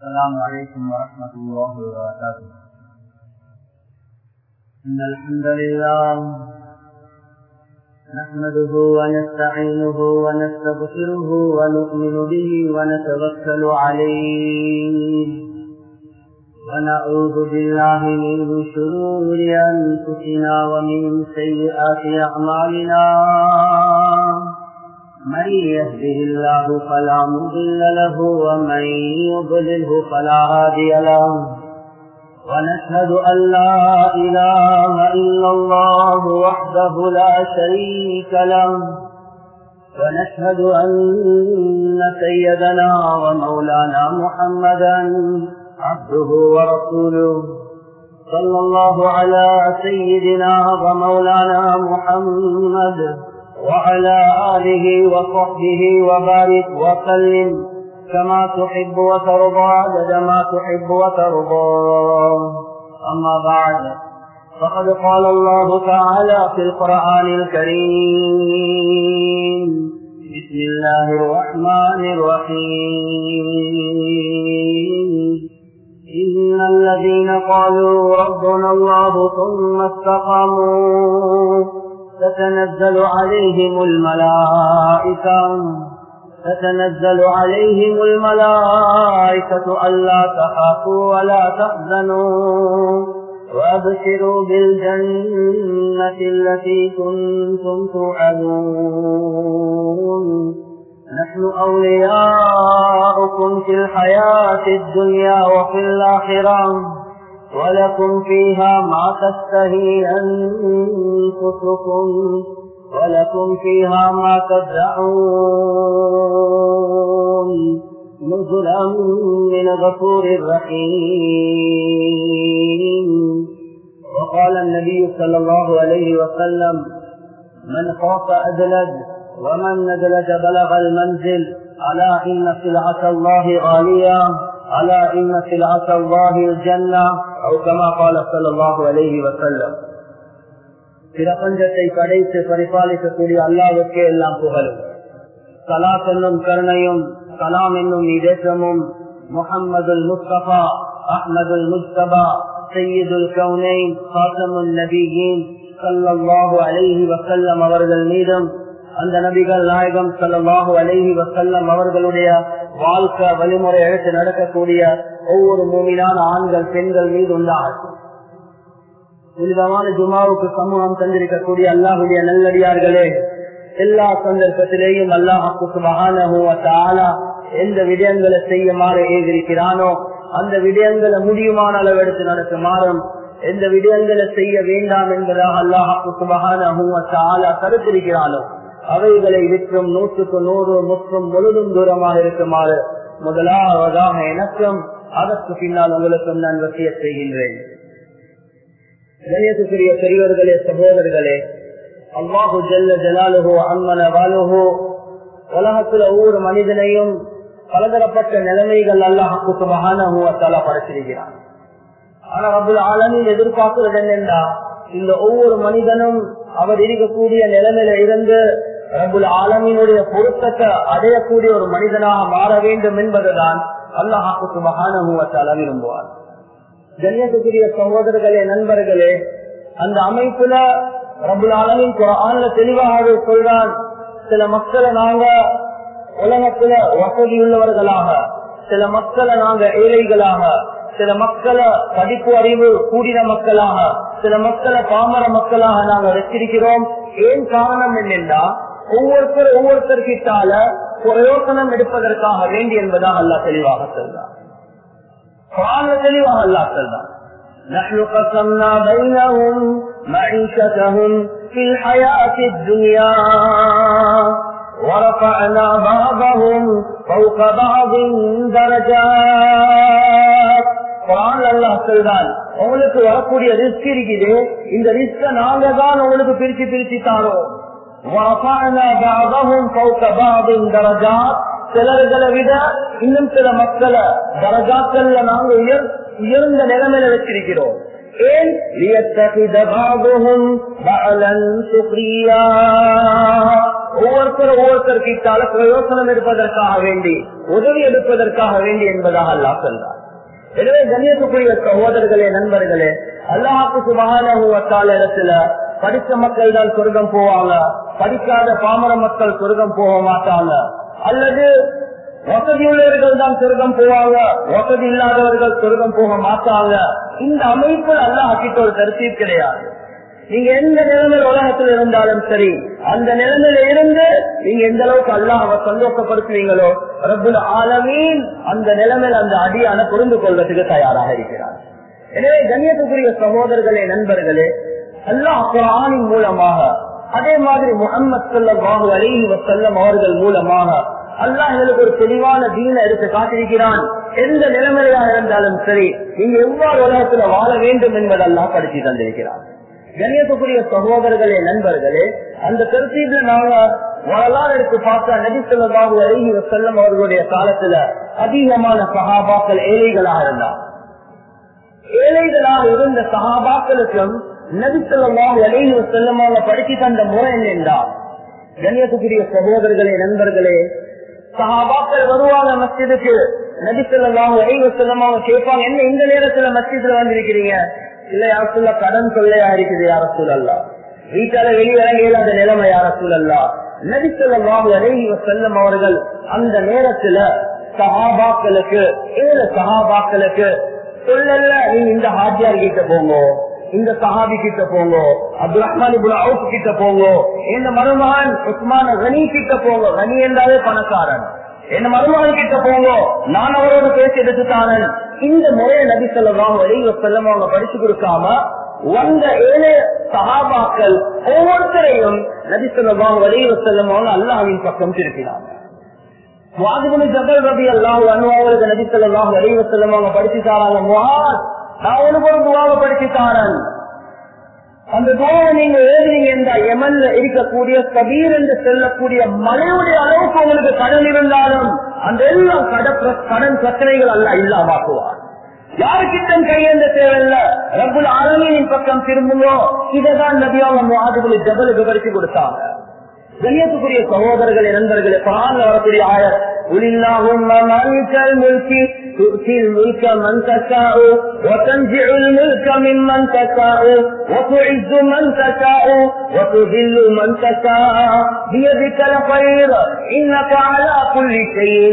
السلام عليكم ورحمة الله وبركاته إن الحمد لله نحمده ونستعينه ونستغفره ونؤمن به ونتوكل عليه ونعوذ بالله من شرور أنفسنا ومن سيئات أعمالنا من يهده الله فلا مضل له ومن يضلله فلا هادي له ونشهد أن لا إله إلا الله وحده لا شريك له ونشهد أن سيدنا ومولانا محمدا عبده ورسوله صلى الله على سيدنا ومولانا محمد وعلى آله وصحبه وبارك وسلم كما تحب وترضى عدد ما تحب وترضى أما بعد فقد قال الله تعالى في القرآن الكريم بسم الله الرحمن الرحيم إن الذين قالوا ربنا الله ثم استقاموا تتنزل عليهم الملائكة تتنزل عليهم الملائكة ألا تخافوا ولا تحزنوا وأبشروا بالجنة التي كنتم توعدون نحن أولياؤكم في الحياة الدنيا وفي الآخرة ولكم فيها ما تستهي أنفسكم ولكم فيها ما تدعون نزلا من غفور رحيم وقال النبي صلى الله عليه وسلم من خاف أدلج ومن ندلج بلغ المنزل ألا إن سلعة الله غالية ألا إن سلعة الله الجنة أو كما قال صلى الله عليه وسلم பிரபஞ்சத்தை படைத்து பரிபாலிக்கக்கூடிய அல்லாவுக்கே எல்லாம் புகழும் சலாத் என்னும் கருணையும் கலாம் என்னும் இதேற்றமும் முகம்மதுல் முஸ்தபா அஹ்மதுல் முஸ்தபா சையீதுல் கவுனைன் காசமுல் நபியின் சல்லாஹு அலைஹி வசல்லம் அவர்கள் மீதும் அந்த நபிகள் நாயகம் சல்லாஹு அலைஹி வசல்லம் அவர்களுடைய வாழ்க்கை வழிமுறை எடுத்து நடக்கக்கூடிய ஒவ்வொரு மூமிலான ஆண்கள் பெண்கள் மீது உண்டாகும் புனிதமான ஜுமாவுக்கு சமூகம் தந்திருக்கக்கூடிய அல்லாஹுடைய நல்லடியார்களே எல்லா சந்தர்ப்பத்திலேயும் அல்லாஹுக்கு மகான எந்த விடயங்களை செய்யுமாறு ஏகிருக்கிறானோ அந்த விடயங்களை முடியுமான அளவு எடுத்து நடக்குமாறும் எந்த விடயங்களை செய்ய வேண்டாம் என்பதாக அல்லாஹுக்கு மகான கருத்திருக்கிறானோ அவைகளை விற்றும் நூற்றுக்கு நூறு முற்றும் முழுதும் தூரமாக இருக்குமாறு முதலாவதாக எனக்கும் அதற்கு பின்னால் உங்களுக்கும் நான் வசிய செய்கின்றேன் கணியத்துக்குரிய பெரியவர்களே சகோதரர்களே அல்லாஹு ஜல்ல ஜலாலுகோ அம்மன வாலுகோ உலகத்துல ஒவ்வொரு மனிதனையும் பலதரப்பட்ட நிலைமைகள் அல்லாஹுக்கு மகானத்தால படைச்சிருக்கிறான் ஆனா அப்துல் ஆலமின் எதிர்பார்க்கிறது என்னென்றா இந்த ஒவ்வொரு மனிதனும் அவர் இருக்கக்கூடிய நிலைமையில இருந்து ரபுல் ஆலமினுடைய பொருத்தத்தை அடையக்கூடிய ஒரு மனிதனாக மாற வேண்டும் என்பதுதான் அல்லாஹாக்கு மகானுவத்தால விரும்புவார் கண்ணியத்துக்குரிய சகோதரர்களே நண்பர்களே அந்த அமைப்புல ரபுல் ஆலமின் குரான்ல தெளிவாகவே சொல்றான் சில மக்களை நாங்க உலகத்துல வசதி உள்ளவர்களாக சில மக்களை நாங்க ஏழைகளாக சில மக்களை படிப்பு அறிவு கூடின மக்களாக சில மக்களை பாமர மக்களாக நாங்க வச்சிருக்கிறோம் ஏன் காரணம் என்னென்னா ஒவ்வொருத்தர் ஒவ்வொருத்தர் கிட்டால பிரயோசனம் எடுப்பதற்காக வேண்டி என்பதாக அல்லா தெளிவாக சொல்றார் தெளிவாக அல்லா சொல்றார் نحن قسمنا بينهم معيشتهم في الحياة الدنيا ورفعنا بعضهم فوق بعض درجات குரான் அல்லாஹ் சொல்றான் உங்களுக்கு வரக்கூடிய ரிஸ்க் இருக்குது இந்த ரிஸ்க நாங்க தான் உங்களுக்கு பிரிச்சு பிரிச்சு தாரோம் சிலர்களை விட இன்னும் சில மக்களை தரஜாக்கள்ல நாங்க உயர் உயர்ந்த நிலைமையில வச்சிருக்கிறோம் ஏன் لِيَتَّخِذَ بَعْضُهُمْ بَعْضًا سُخْرِيًّا ஒவ்வொருத்தர் ஒவ்வொருத்தர் கிட்டால பிரயோசனம் எடுப்பதற்காக வேண்டி உதவி எடுப்பதற்காக வேண்டி என்பதாக அல்லாஹ் சொல்றார் எனவே கண்ணியத்துக்குரிய சகோதரர்களே நண்பர்களே அல்லாஹுக்கு சுபகான இடத்துல படித்த மக்கள் தான் சொர்க்கம் போவாங்க படிக்காத பாமர மக்கள் சொர்க்கம் போக மாட்டாங்க அல்லது வசதி உள்ளவர்கள் தான் சொர்க்கம் போவாங்க வசதி இல்லாதவர்கள் சொர்க்கம் போக மாட்டாங்க இந்த அமைப்பு அல்லாஹ் கிட்ட ஒரு கருத்தீர் கிடையாது நீங்க எந்த நிலைமையில் உலகத்தில் இருந்தாலும் சரி அந்த நிலைமையில இருந்து நீங்க எந்த அளவுக்கு அல்லாஹ் சந்தோஷப்படுத்துவீங்களோ ரப்புல் ஆலமீன் அந்த நிலைமையில் அந்த அடியான புரிந்து கொள்வதற்கு தயாராக இருக்கிறார் எனவே கண்ணியத்துக்குரிய சகோதரர்களே நண்பர்களே அல்லாஹ் குரானின் மூலமாக அதே மாதிரி முகமது சல்லாஹு அலி வசல்லம் அவர்கள் மூலமாக அல்லாஹ் எங்களுக்கு ஒரு தெளிவான தீன எடுத்து காட்டிருக்கிறான் எந்த நிலைமையாக இருந்தாலும் சரி நீங்க எவ்வாறு உலகத்துல வாழ வேண்டும் என்பதெல்லாம் படிச்சு தந்திருக்கிறான் கண்ணியத்துக்குரிய சகோதரர்களே நண்பர்களே அந்த கருத்தீப்ல நாங்க வரலாறு எடுத்து பார்த்தா நபி சொல்லாஹு அலி வசல்லம் அவர்களுடைய காலத்துல அதிகமான சகாபாக்கள் ஏழைகளாக இருந்தார் ஏழைகளாக இருந்த சகாபாக்களுக்கும் நபித்தலமாக அலைஹி வசல்லம் அவங்க படிச்சு தந்த முறை என்னென்றா கண்ணியத்துக்குரிய சகோதரர்களே நண்பர்களே சகாபாக்கள் வருவாங்க மஸ்ஜிதுக்கு நபித்தலமாக அலைஹி வசல்லம் அவங்க கேட்பாங்க என்ன இந்த நேரத்துல மஸ்ஜிதுல வந்திருக்கிறீங்க இல்ல யார் சொல்ல கடன் சொல்லையா இருக்குது யார சூழல்லா வீட்டால வெளியிறங்கையில் அந்த நிலைமை யார சூழல்லா நபித்தலமாக அலைஹி வசல்லம் அவர்கள் அந்த நேரத்துல சகாபாக்களுக்கு ஏழு சகாபாக்களுக்கு சொல்லல நீங்க இந்த ஹாஜியார் கிட்ட போங்க இந்த சஹாபி கிட்ட போங்க அப்துல் ரஹ்மான் இபுல் அவுப் கிட்ட போங்க இந்த மருமகன் உஸ்மான கனி கிட்ட போங்க கனி என்றாலே பணக்காரன் என்ன மருமகன் கிட்ட போங்க நான் அவரோட பேசி எடுத்துட்டானன் இந்த முறையை நபி சொல்லலாம் வழிவ செல்லம் அவங்க படிச்சு கொடுக்காம வந்த ஏழு சகாபாக்கள் ஒவ்வொருத்தரையும் நபி சொல்லலாம் வழிவ செல்லம் அவங்க அல்லாஹின் பக்கம் திருப்பினாங்க வாதிபுனி ஜபல் ரபி அல்லாஹ் அனுவாவுக்கு நபி சொல்லலாம் வழிவ செல்லம் அவங்க படிச்சு தாராங்க முகாத் நான் உனக்கு ஒரு துவாவை படிச்சுத்தாரன் அந்த துவாவை நீங்க எழுதுறீங்க என்ற எமன்ல இருக்கக்கூடிய கபீர் என்று செல்லக்கூடிய மழையுடைய அளவுக்கு உங்களுக்கு கடன் இருந்தாலும் அந்த எல்லாம் கடன் பிரச்சனைகள் அல்ல இல்லாமாக்குவார் யாருக்கிட்டும் கையேந்த தேவையில்ல ரப்புல் ஆலமீனின் பக்கம் திரும்புங்கோ இதைதான் நபியாக முகாதுகளை ஜபல் விவரித்து கொடுத்தாங்க கண்ணியத்துக்குரிய சகோதரர்களே நண்பர்களே பரான்ல வரக்கூடிய ஆயர் உலில்லாஹும் மலிக்கல் முல்கி تؤتي الملك من تشاء وتنزع الملك ممن تشاء وتعز من تشاء وتذل من تشاء بيدك الخير انك على كل شيء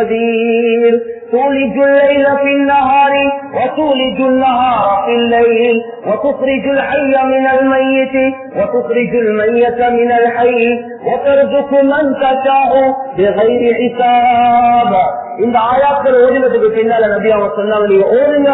قدير تولج الليل في النهار وتولج النهار في الليل وتخرج الحي من الميت وتخرج الميت من الحي وترزق من تشاء بغير حساب இந்த ஆயாக்கள் ஓடினதுக்கு பின்னால நபி அவங்க சொன்னாங்க நீங்க ஓடுங்க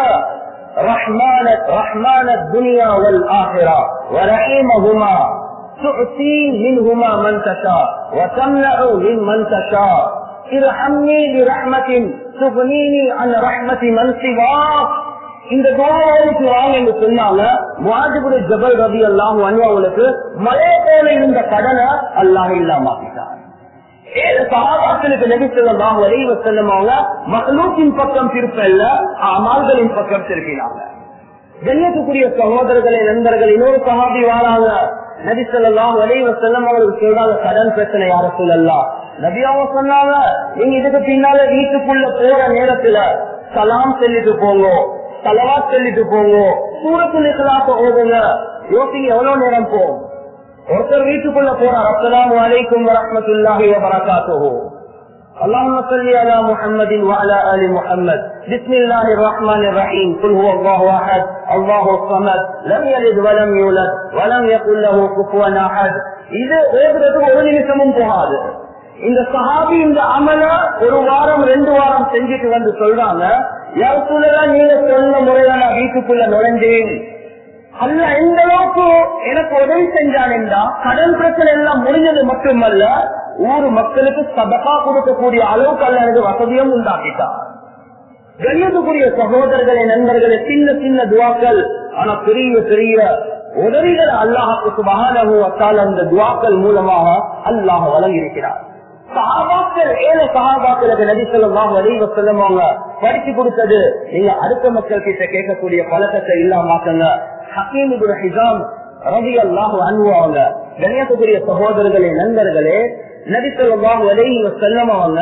ரஹ்மான ரஹ்மான துனியா வல் ஆஹிரா வரஹீமஹுமா تؤتي منهما من تشاء وتمنع من من تشاء ارحمني برحمة تغنيني عن رحمة من سواك இந்த துவாவுக்கு வாங்க என்று சொன்னாங்க முவாஜிபுர ஜபல் ரபி அல்லாஹ் அனுவாவுக்கு மழை போல இருந்த கடனை அல்லாஹ் இல்லாமாக்கிட்டார் ஏழு சகாபாக்களுக்கு நபி சொல்லலாம் வரைவ செல்லமாங்க மகளூக்கின் பக்கம் திருப்பல்ல அமால்களின் பக்கம் திருப்பினாங்க கண்ணியத்துக்குரிய சகோதரர்களே நண்பர்கள் இன்னொரு சகாபி வாராங்க நபி சொல்லலாம் வரைவ செல்லம் அவங்களுக்கு சொல்றாங்க கடன் பிரச்சனை யார சொல்லலாம் நபியாவ சொன்னாங்க நீங்க இதுக்கு பின்னால வீட்டுக்குள்ள போற நேரத்துல சலாம் சொல்லிட்டு போங்க தலவா சொல்லிட்டு போங்க சூரத்துல இக்கலாக்க ஓதுங்க யோசிங்க எவ்வளவு நேரம் போகும் ஒருத்தர் வீட்டுக்குள்ள போறார் அஸ்லாம் வலைக்கும் வரமத்துல்லாஹி வபரகாத்துஹு اللهم صل على محمد وعلى ال محمد بسم الله الرحمن الرحيم قل هو الله احد الله الصمد لم يلد ولم يولد ولم يكن له كفوا احد இது ஓதுறதுக்கு ஒரு நிமிஷமும் போகாது இந்த சஹாபி இந்த அமல ஒரு வாரம் ரெண்டு வாரம் செஞ்சுட்டு வந்து சொல்றாங்க யாருக்குள்ளதான் நீங்க சொன்ன முறையில நான் வீட்டுக்குள்ள நுழைஞ்சேன் அல்ல எந்த அளவுக்கு எனக்கு உதவி செஞ்சான் என்றா கடன் பிரச்சனை எல்லாம் முடிஞ்சது மட்டுமல்ல ஊர் மக்களுக்கு சதகா கொடுக்கக்கூடிய அளவுக்கு அல்ல எனக்கு வசதியும் உண்டாக்கிட்டான் கண்ணியத்துக்குரிய சகோதரர்களே நண்பர்களே சின்ன சின்ன துவாக்கள் ஆனா பெரிய பெரிய உதவிகள் அல்லாஹுக்கு மகானகுவத்தால் அந்த துவாக்கள் மூலமாக அல்லாஹ் வழங்கியிருக்கிறார் சகாபாக்கள் ஏழு சகாபாக்களுக்கு நபி சொல்லலாம் வலிவ செல்லமாங்க படிச்சு கொடுத்தது நீங்க அடுத்த மக்கள் கிட்ட கேட்கக்கூடிய பழக்கத்தை இல்லாமாக்குங்க ஹக்கீம் ஹிசாம் ரவி அல்லாஹ் அனுபவாங்க கண்ணியத்துக்குரிய சகோதரர்களே நண்பர்களே நபி சொல்லலாம் வலிவ செல்லமாங்க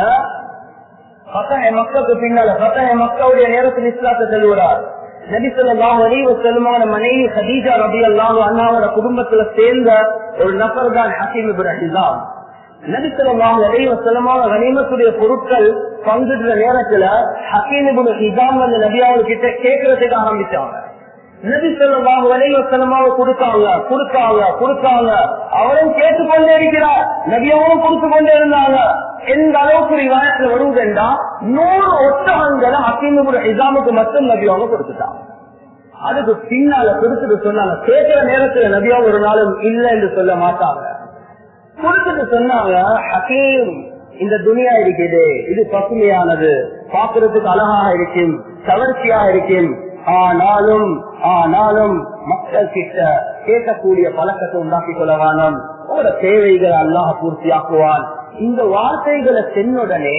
பத்தக மக்களுக்கு பின்னால பத்தக மக்களுடைய நேரத்தில் இஸ்லாத்தை செல்கிறார் நபிசல்லாம் வலிவ செல்லுமான மனைவி ஹதீஜா ரபி அல்லாஹ் அண்ணாவோட குடும்பத்துல சேர்ந்த ஒரு நபர் தான் ஹசீம் இப்ராஹிம் நபிசல்லாம் வலிவ செல்லமான கனிமத்துடைய பொருட்கள் பங்குற நேரத்துல ஹசீம் இபுன் ஹிசாம் வந்து நபியாவது கிட்ட கேட்கறதுக்கு ஆரம்பிச்சாங்க நபி சொல்லலாம் வலிவ செல்லமாவை கொடுத்தாங்க கொடுத்தாங்க கொடுத்தாங்க அவரும் கேட்டுக்கொண்டே இருக்கிறார் நபியாவும் கொடுத்து கொண்டே இருந்தாங்க எந்த அளவுக்கு விவாதத்துல வருவதுண்டா நூறு ஒட்டகங்களை ஹக்கீமுடைய இசாமுக்கு மட்டும் நபியாவும் கொடுத்துட்டாங்க அதுக்கு பின்னால கொடுத்துட்டு சொன்னாங்க கேட்கிற நேரத்துல நபியாவும் ஒரு நாளும் இல்லை என்று சொல்ல மாட்டாங்க கொடுத்துட்டு சொன்னாங்க ஹக்கீம் இந்த துணியா இருக்குது இது பசுமையானது பாக்குறதுக்கு அழகாக இருக்கும் கவர்ச்சியாக இருக்கும் ஆனாலும் ஆனாலும் மக்கள் கிட்ட கேட்கக்கூடிய பழக்கத்தை உண்டாக்கி கொள்ளவானும் உங்களோட தேவைகளை அல்லாஹ் பூர்த்தியாக்குவான் இந்த வார்த்தைகளை சென்னுடனே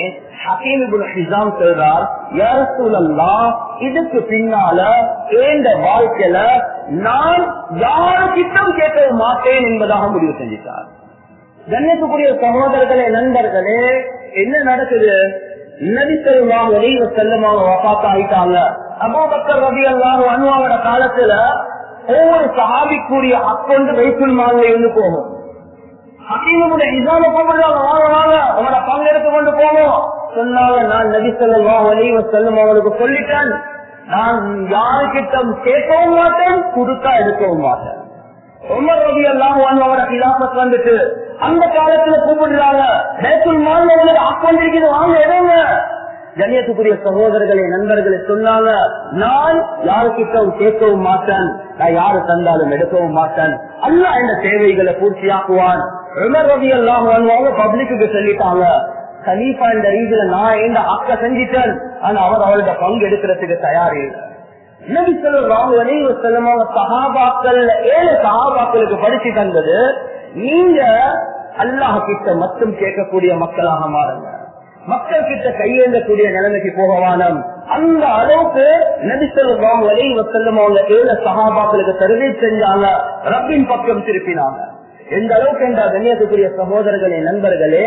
ஹக்கீம் சொல்றார் யாரசூலல்லா இதுக்கு பின்னால ஏந்த வாழ்க்கையில நான் யாருக்கிட்டும் கேட்க மாட்டேன் என்பதாக முடிவு செஞ்சிட்டார் கண்ணியத்துக்குரிய சகோதரர்களே நண்பர்களே என்ன நடக்குது நடித்தருவாங்க வெளியில செல்லமாக வபாத்த ஆயிட்டாங்க அபோபக்கர் ரவி அல்லாஹ் அனுவாவோட காலத்துல ஒவ்வொரு சஹாபிக்குரிய அக்கொண்டு வைக்குள் மாநில இருந்து போகும் ஹக்கீமுடைய இசாம கூப்பிடுறாங்க வாங்க வாங்க உங்களோட பங்கெடுத்து கொண்டு போவோம் சொன்னாங்க நான் நபி செல்லம் வலிவ செல்லும் அவளுக்கு சொல்லிட்டேன் நான் யாருக்கிட்ட கேட்கவும் மாட்டேன் கொடுத்தா எடுக்கவும் மாட்டேன் உமர் ரவி எல்லாம் அவரோட கிலாபத் வந்துட்டு அந்த காலத்துல கூப்பிடுறாங்க பேசுல் மாநில ஆக்கொண்டிருக்கிறது வாங்க எடுங்க கண்ணியத்துக்குரிய சகோதரர்களே நண்பர்களை சொன்னாங்க நான் யாருக்கிட்டவும் கேட்கவும் மாட்டேன் நான் யாரு தந்தாலும் எடுக்கவும் மாட்டேன் அல்ல இந்த தேவைகளை பூர்த்தியாக்குவான் உமர் ரவி எல்லாம் அவங்க பப்ளிக்கு சொல்லிட்டாங்க கலீஃபா இந்த ரீதியில நான் எந்த அக்க செஞ்சிட்டேன் ஆனா அவர் அவரோட பங்கு எடுக்கிறதுக்கு தயார் இல்லை நபி சொல்லுவாங்க செல்லமாக சகாபாக்கள் ஏழு சகாபாக்களுக்கு படிச்சு தந்தது நீங்க அல்லாஹ் கிட்ட மட்டும் கேட்கக்கூடிய மக்களாக மாறுங்க மக்கள் கிட்ட கையேந்தக்கூடிய நிலைமைக்கு போகவானம் அந்த அளவுக்கு நபிசல்வாங்க வலைவ செல்லும் அவங்க ஏழு சகாபாக்களுக்கு தருகை செஞ்சாங்க ரப்பின் பக்கம் திருப்பினாங்க எந்த அளவுக்கு என்ற கண்ணியத்துக்குரிய சகோதரர்களே நண்பர்களே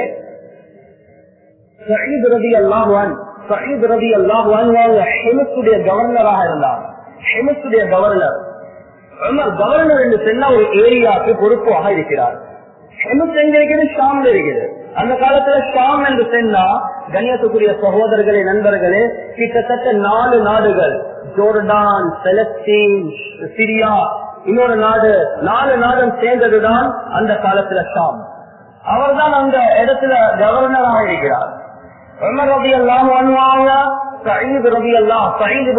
சயீத் ரவி அல்லாஹுவான் சயீத் ரவி அல்லாஹுவான் ஹெமத்துடைய கவர்னராக இருந்தாங்க ஹெமத்துடைய கவர்னர் கவர்னர் என்று சொன்ன ஒரு ஏரியாவுக்கு பொறுப்பாக இருக்கிறார் ஹெமத் எங்க இருக்குது ஷாம்ல இருக்குது அந்த காலத்துல ஷாம் என்று சொன்னா கண்ணியத்துக்குரிய சகோதரர்களே நண்பர்களே கிட்டத்தட்ட நாலு நாடுகள் ஜோர்டான் பெலஸ்தீன் சிரியா இன்னொரு நாடு நாலு நாடும் சேர்ந்ததுதான் அந்த காலத்துல ஷாம் அவர் தான் அந்த இடத்துல கவர்னராக இருக்கிறார் ரவி எல்லாம் பண்ணுவாங்க சயீது ரவி எல்லாம் சயீது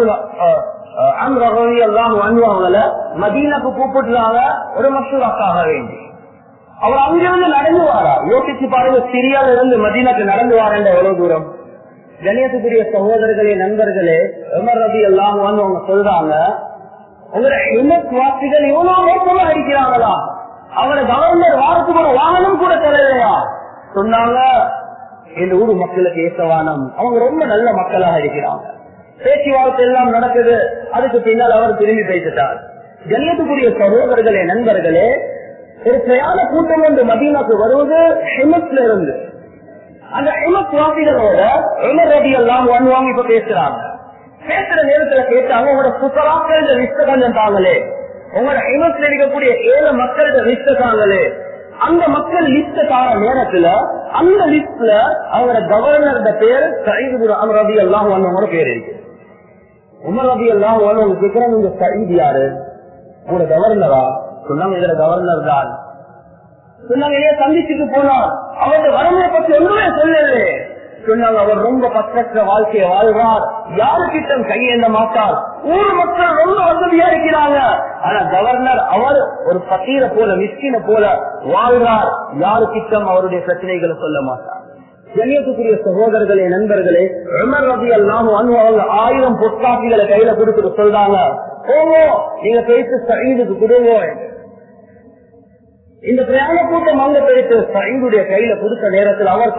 அங்க ரவி எல்லாம் பண்ணுவாங்கல மதீனக்கு கூப்பிட்டுறாங்க ஒரு மசூராக்காக வேண்டி அவர் அங்கிருந்து நடந்து வாரா யோசிச்சு பாருங்க சிரியால இருந்து மதீனாக்கு நடந்து வாரேன் எவ்வளவு தூரம் கணியத்துக்குரிய சகோதரர்களே நண்பர்களே உமர் ரவி எல்லாம் அவங்க சொல்றாங்க உங்களோட இனவாசிகள் எவ்வளவு மோசமா அடிக்கிறாங்களா அவரை கவர்னர் வாரத்துக்கு ஒரு வாகனம் கூட தரலையா சொன்னாங்க இந்த ஊர் மக்களுக்கு ஏசவானம் அவங்க ரொம்ப நல்ல மக்களாக இருக்கிறாங்க பேச்சுவார்த்தை எல்லாம் நடக்குது அதுக்கு பின்னால் அவர் திரும்பி பேசிட்டார் கண்ணியத்துக்குரிய சகோதரர்களே நண்பர்களே ஒரு பிரயாண கூட்டம் ஒன்று மதீனாக்கு வருவது ஹிமத்ல இருந்து அந்த ஹிமத் வாசிகளோட உமர் ரவி எல்லாம் வாங்கி இப்ப பேசுறாங்க பேசுற நேரத்துல கேட்டாங்க உங்களோட புத்தராக்கள் லிஸ்ட கொஞ்சம் தாங்களே உங்களோட ஹிமத்ல இருக்கக்கூடிய ஏழு மக்களோட லிஸ்ட தாங்களே அந்த மக்கள் லிஸ்ட தார நேரத்துல அந்த லிஸ்ட்ல அவங்களோட கவர்னரோட பேர் சயீது அமர் ரவி எல்லாம் ஒன்னவங்களோட பேர் இருக்கு உமர் ரவி எல்லாம் ஒன்னு கேட்கிறேன் உங்க சயீது யாரு உங்களோட கவர்னரா சொன்னாங்க இதுல கவர்னர் தான் சொன்னாங்க ஏன் சந்திச்சுட்டு போனார் அவருடைய வறுமையை பத்தி ஒன்றுமே சொல்லல சொன்னாங்க அவர் ரொம்ப பற்றற்ற வாழ்க்கையை வாழ்றார் யாருக்கிட்டம் கையேந்த மாட்டார் ஊர் மக்கள் ரொம்ப வசதியா இருக்கிறாங்க ஆனா கவர்னர் அவர் ஒரு பக்கீரை போல மிஸ்கின போல வாழ்றார் யாருக்கிட்டம் அவருடைய பிரச்சனைகளை சொல்ல மாட்டார் கண்ணியத்துக்குரிய சகோதரர்களே நண்பர்களே உமர் ரவி எல்லாம் அவங்க ஆயிரம் பொற்காட்சிகளை கையில கொடுத்துட்டு சொல்றாங்க போங்க நீங்க பேசி சைதுக்கு கொடுங்க இந்த பிரயாண கூட்டம் அங்க போயிட்டு சைடுடைய கையில கொடுத்த நேரத்தில் அவர்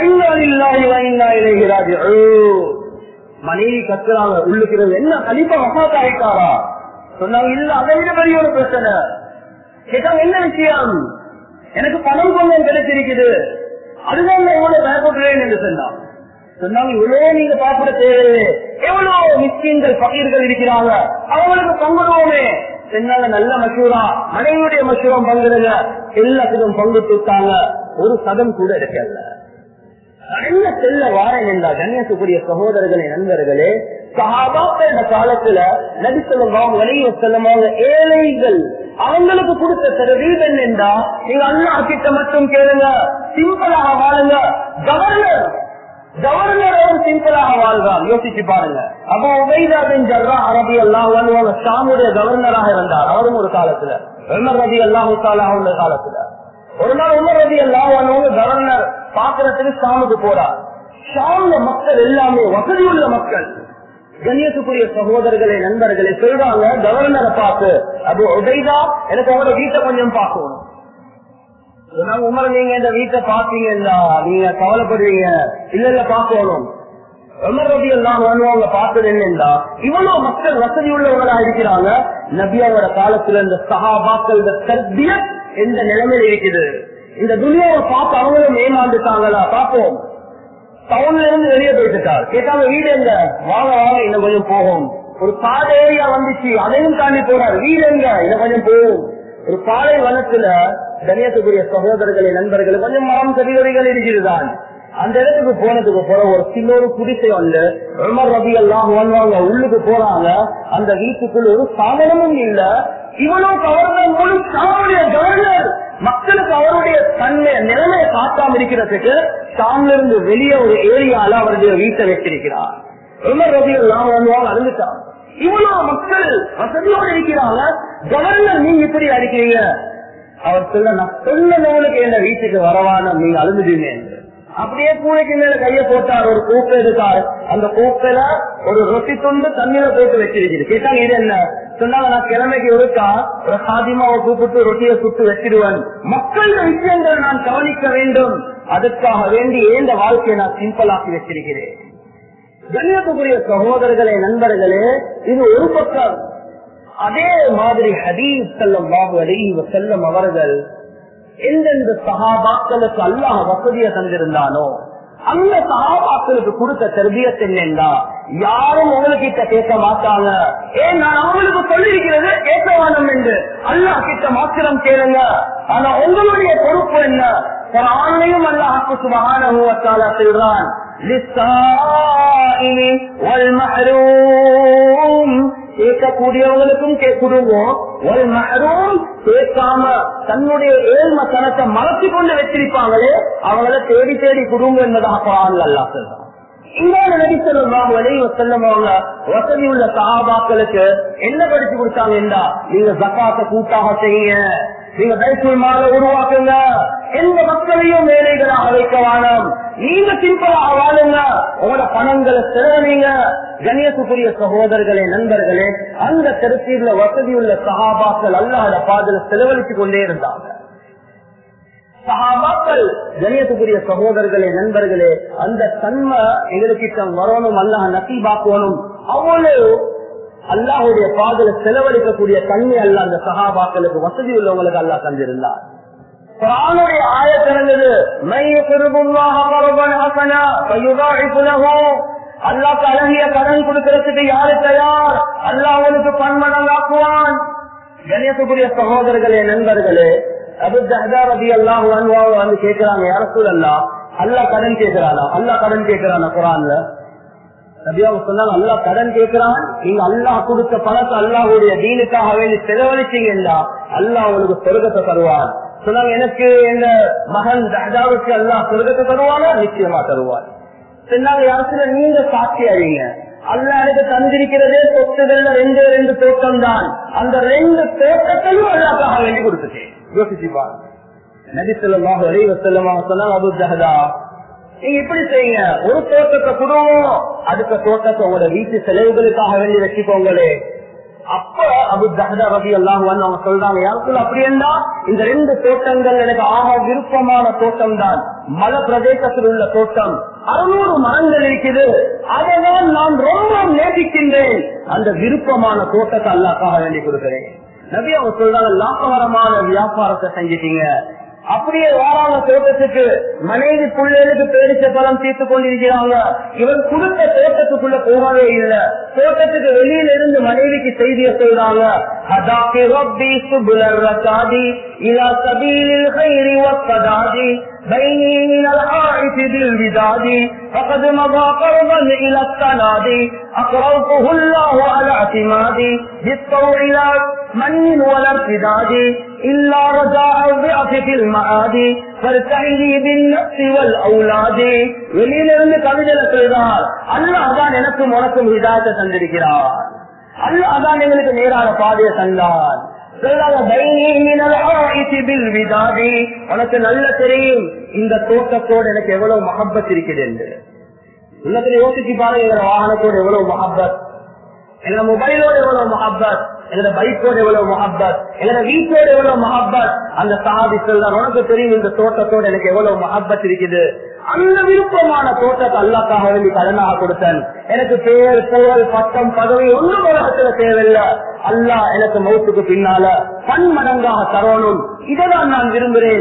கத்துறாங்க மனைவி கத்துறாங்க உள்ளுக்கிறது என்ன கலிப்பா மசாத்தா ஆயிட்டாரா சொன்னாங்க இல்ல அதை விட பெரிய ஒரு பிரச்சனை கேட்டாங்க என்ன விஷயம் எனக்கு பணம் கொஞ்சம் கிடைச்சிருக்குது அதுதான் நான் இவ்வளவு பயப்படுறேன் என்று சொன்னான் சொன்னாங்க இவ்வளவு நீங்க பாப்பிட தேவையில்லை எவ்வளவு மிஸ்கீன்கள் பகீர்கள் இருக்கிறாங்க அவங்களுக்கு பங்குடுவோமே சொன்னாங்க நல்ல மசூரா மனைவியுடைய மசூரம் பங்குடுங்க எல்லாத்துக்கும் பங்கு கொடுத்தாங்க ஒரு சதம் கூட இருக்கல என்ன செல்ல வாரேன் என்றா கண்ணியத்துக்குரிய சகோதரர்களே நண்பர்களே சகாபாக்கள காலத்துல நடித்தவங்க வலிய செல்லமாக ஏழைகள் அவங்களுக்கு கொடுத்த தரவீதன் என்றா நீங்க அண்ணா கிட்ட மட்டும் கேளுங்க சிம்பிளாக வாழுங்க கவர்னர் கவர்னர் ஒரு சிம்பிளாக வாழ்றான் யோசிச்சு பாருங்க அப்போ உபைதா பின் ஜர்ரா அரபி எல்லாம் வாழ்வாங்க ஷாமுடைய கவர்னராக இருந்தார் அவரும் ஒரு காலத்துல உமர் ரபி அல்லாஹு தாலா காலத்துல ஒரு நாள் உமர் ரபி எல்லாம் வாழ்வாங்க கவர்னர் பாக்குறதுக்கு ஷாமுக்கு போறார் ஷாம்ல மக்கள் எல்லாமே வசதி உள்ள மக்கள் கண்ணியத்துக்குரிய சகோதரர்களே நண்பர்களே சொல்றாங்க கவர்னரை பார்த்து அது உடைதா எனக்கு அவரோட வீட்டை கொஞ்சம் பார்க்கணும் சொன்னாங்க, உமர் நீங்க இந்த வீட்டை பாத்தீங்கன்னா நீங்க கவலைப்படுறீங்க இல்ல இல்ல பாக்கணும் உமர் ரபி எல்லாம் வருவாங்க பார்த்தது என்னன்னா இவ்வளவு மக்கள் வசதி உள்ளவங்களா இருக்கிறாங்க நபியாவோட காலத்துல இந்த சகாபாக்கள் இந்த தர்பிய எந்த நிலைமையில இருக்குது இந்த துனியாவை பார்த்து அவங்களும் ஏமாந்துட்டாங்களா பார்ப்போம் டவுன்ல இருந்து வெளியே போயிட்டார் கேட்டாங்க வீடு எங்க வாங்க வாங்க இன்னும் கொஞ்சம் போகும் ஒரு பாதை ஏரியா வந்துச்சு அதையும் தாண்டி போறார் வீடு எங்க இன்னும் கொஞ்சம் போகும் ஒரு பாலை வனத்துல கணியத்துக்குரிய சகோதரர்களே நண்பர்களே கொஞ்சம் மரம் கதிவரிகள் இருக்கிறதுதான் அந்த இடத்துக்கு போனதுக்கு போற ஒரு சின்ன ஒரு குடிசை வந்து உமர் ரபி எல்லாம் வருவாங்க உள்ளுக்கு போறாங்க அந்த வீட்டுக்குள்ள ஒரு சாதனமும் இல்ல இவனும் கவர்னர் முழு சாமுடைய கவர்னர் மக்களுக்கு அவருடைய தன்மை நிலைமையை காட்டாம இருக்கிறதுக்கு ஷாம்ல இருந்து வெளியே ஒரு ஏரியால அவருடைய வீட்டை வச்சிருக்கிறார் உமர் ரபி எல்லாம் வருவாங்க அழுந்துட்டான் இவ்வளவு மக்கள் வசதியோடு இருக்கிறாங்க கவர்னர் நீங்க இப்படி அடிக்கிறீங்க அவர் சொல்ல நான் சொன்னவங்களுக்கு என்ன வீட்டுக்கு வரவான நீங்க அழுதுட்டீங்க என்று. அப்படியே கூடைக்கு மேல கைய போட்டார் ஒரு கூப்பை எடுத்தார் அந்த கூப்பையில ஒரு ரொட்டி துண்டு தண்ணீரை போட்டு வச்சிருக்குது கேட்டாங்க இது என்ன சொன்னாங்க நான் கிழமைக்கு இருக்கா ஒரு சாதிமாவை கூப்பிட்டு ரொட்டியை சுட்டு வச்சிடுவேன் மக்கள் விஷயங்கள் நான் கவனிக்க வேண்டும் அதற்காக வேண்டி ஏந்த வாழ்க்கையை நான் சிம்பிளாக்கி வச்சிருக்கிறேன் கண்ணியத்துக்குரிய சகோதரர்களே நண்பர்களே இது ஒரு பக்கம் அதே மாதிரி ஹதீஸ் செல்லம் பாபு அலி செல்லம் அவர்கள் எந்தெந்த சகாபாக்களுக்கு அல்லாஹ் வசதியை தந்திருந்தானோ அந்த சகாபாக்களுக்கு கொடுத்த தெர்பியத் என்னென்றா யாரும் உங்ககிட்ட கேட்க மாட்டாங்க ஏன் நான் அவங்களுக்கு சொல்லியிருக்கிறது கேட்க வேணும் என்று அல்லாஹ் கிட்ட மாத்திரம் கேளுங்க ஆனா உங்களுடைய பொறுப்பு என்ன ஆணையும் அல்லாஹ் சுபகான சொல்றான் للسائل والمحروم கேட்கக்கூடியவங்களுக்கும் கொடுவோம் ஒரு மகரும் கேட்காம தன்னுடைய ஏழ்மத்தனத்தை மறைச்சு கொண்டு வச்சிருப்பாங்களே அவங்கள தேடி தேடி குடும்பம் என்பதாக குரான் அல்லா சொல்றான் இன்னொரு நடித்தலாம் வலைவ செல்லவங்க வசதி உள்ள சகாபாக்களுக்கு என்ன படிச்சு கொடுத்தாங்க என்றா நீங்க ஜக்காத்த கூட்டாக செய்யுங்க நீங்க பைசூல் மாலை உருவாக்குங்க எந்த மக்களையும் வேலைகளாக வைக்க வேணாம் நீங்க சிம்பிளாக வாழுங்க உங்களோட பணங்களை செலவழிங்க கணேசுக்குரிய சகோதரர்களே நண்பர்களே அந்த கருத்தீர்ல வசதி உள்ள சகாபாக்கள் அல்லாத பாதல செலவழித்து கொண்டே இருந்தாங்க சகாபாக்கள் கணியத்துக்குரிய சகோதரர்களே நண்பர்களே அந்த தன்மை எங்களுக்கு வரணும் அல்லாஹ் நசீபாக்கணும் அவ்வளவு அல்லாஹுடைய பாதல செலவழிக்கக்கூடிய தன்மை அல்ல அந்த சகாபாக்களுக்கு வசதி உள்ளவங்களுக்கு அல்லாஹ் தந்திருந்தார் குரானுடைய ஆயத்திறந்தது அல்லாக்கு அழகிய கடன் கொடுக்கறதுக்கு யாரு தயார் அல்லாஹ் அவனுக்கு பன்மடங்காக்குவான் கணேசக்குரிய சகோதரர்களே நண்பர்களே அபு ஜஹதா ரபி அல்லாஹ் வந்து கேட்கிறாங்க யார சூழல்லா அல்லாஹ் கடன் கேட்கிறானா அல்லாஹ் கடன் கேட்கிறானா குரான்ல நபியாவும் சொன்னாங்க அல்லாஹ் கடன் கேட்கிறான் நீங்க அல்லாஹ் கொடுத்த பணத்தை அல்லாஹுடைய தீனுக்காக வேண்டி செலவழிச்சீங்கன்னா அல்லாஹ் உங்களுக்கு சொர்க்கத்தை தருவான் சொன்னாங்க எனக்கு இந்த மகன் தஹதாவுக்கு அல்லாஹ் சொர்க்கத்தை தருவானா நிச்சயமா தருவான் சொன்னாங்க யாருக்குல நீங்க சாட்சி அறிங்க அல்ல எனக்கு தந்திருக்கிறதே சொத்துகள்ல ரெண்டு ரெண்டு தோட்டம் தான் அந்த ரெண்டு தோட்டத்தையும் அல்லாக்காக வேண்டி கொடுத்துட்டேன் யோசிச்சு பாருங்க நபி சொல்லமாக வரைவ செல்லமாக சொன்னாங்க அபு ஜஹதா நீங்க இப்படி செய்யுங்க ஒரு தோட்டத்தை கொடுவோம் அடுத்த தோட்டத்தை உங்களோட வீட்டு செலவுகளுக்காக வேண்டி வச்சுக்கோங்களே அப்ப அபு தஹதா ரவி எல்லாம் வந்து அவங்க சொல்றாங்க யாருக்குள்ள அப்படி இருந்தா இந்த ரெண்டு தோட்டங்கள் எனக்கு ஆக விருப்பமான தோட்டம் தான் மல பிரதேசத்தில் உள்ள தோட்டம் அறுநூறு மரங்கள் இருக்குது அதைதான் நான் ரொம்ப நேசிக்கின்றேன் அந்த விருப்பமான தோட்டத்தை அல்லாக்காக வேண்டி கொடுக்கிறேன் நபி அவங்க சொல்றாங்க லாபகரமான வியாபாரத்தை செஞ்சிட்டீங்க அப்படியே வாராங்க தோட்டத்துக்கு மனைவி பிள்ளைகளுக்கு பேரிச்ச பலம் தீர்த்து கொண்டிருக்கிறாங்க இவன் கொடுத்த தோட்டத்துக்குள்ள போகவே இல்லை தோட்டத்துக்கு வெளியில இருந்து மனைவிக்கு செய்திய சொல்றாங்க ஹதாக்கி ரப்பி சுபுலர் ரசாதி இலா சபீலில் கைரி வப்பதாதி بيني من الحائط بالوداد فقد مضى قربا الى التنادي اقررته الله على اعتمادي بالطوع لا من ولا ارتداد الا رجاء الضعف في المعادي فارتعدي بالنفس والاولاد வெளியிலிருந்து கவிதையில சொல்றார் அல்லாஹ் தான் எனக்கும் உனக்கும் ஹிதாயத்தை தந்திருக்கிறார் அல்லாஹ் தான் எங்களுக்கு நேரான பாதையை தந்தார் உனக்கு நல்ல தெரியும் இந்த தோட்டத்தோடு எனக்கு எவ்வளவு மஹப்பத் இருக்குது என்று உள்ளத்துல யோசிச்சு பாருங்க எங்க வாகனத்தோடு எவ்வளவு மஹப்பத் எங்க மொபைலோட எவ்வளவு மஹப்பத் எங்க பைக்கோட எவ்வளவு மஹப்பத் எங்க வீட்டோட எவ்வளவு மஹப்பத் அந்த சஹாபி சொல்றார் உனக்கு தெரியும் இந்த தோட்டத்தோட எனக்கு எவ்வளவு மஹப்பத் இருக்குது அந்த விருப்பமான தோட்டத்தை அல்லாக்காக வேண்டி கடனாக கொடுத்தேன் எனக்கு பேர் புகழ் பட்டம் பதவி ஒன்றும் உலகத்துல தேவையில்லை அல்லா எனக்கு மௌத்துக்கு பின்னால பன்மடங்காக தரணும் இதைதான் நான் விரும்புகிறேன்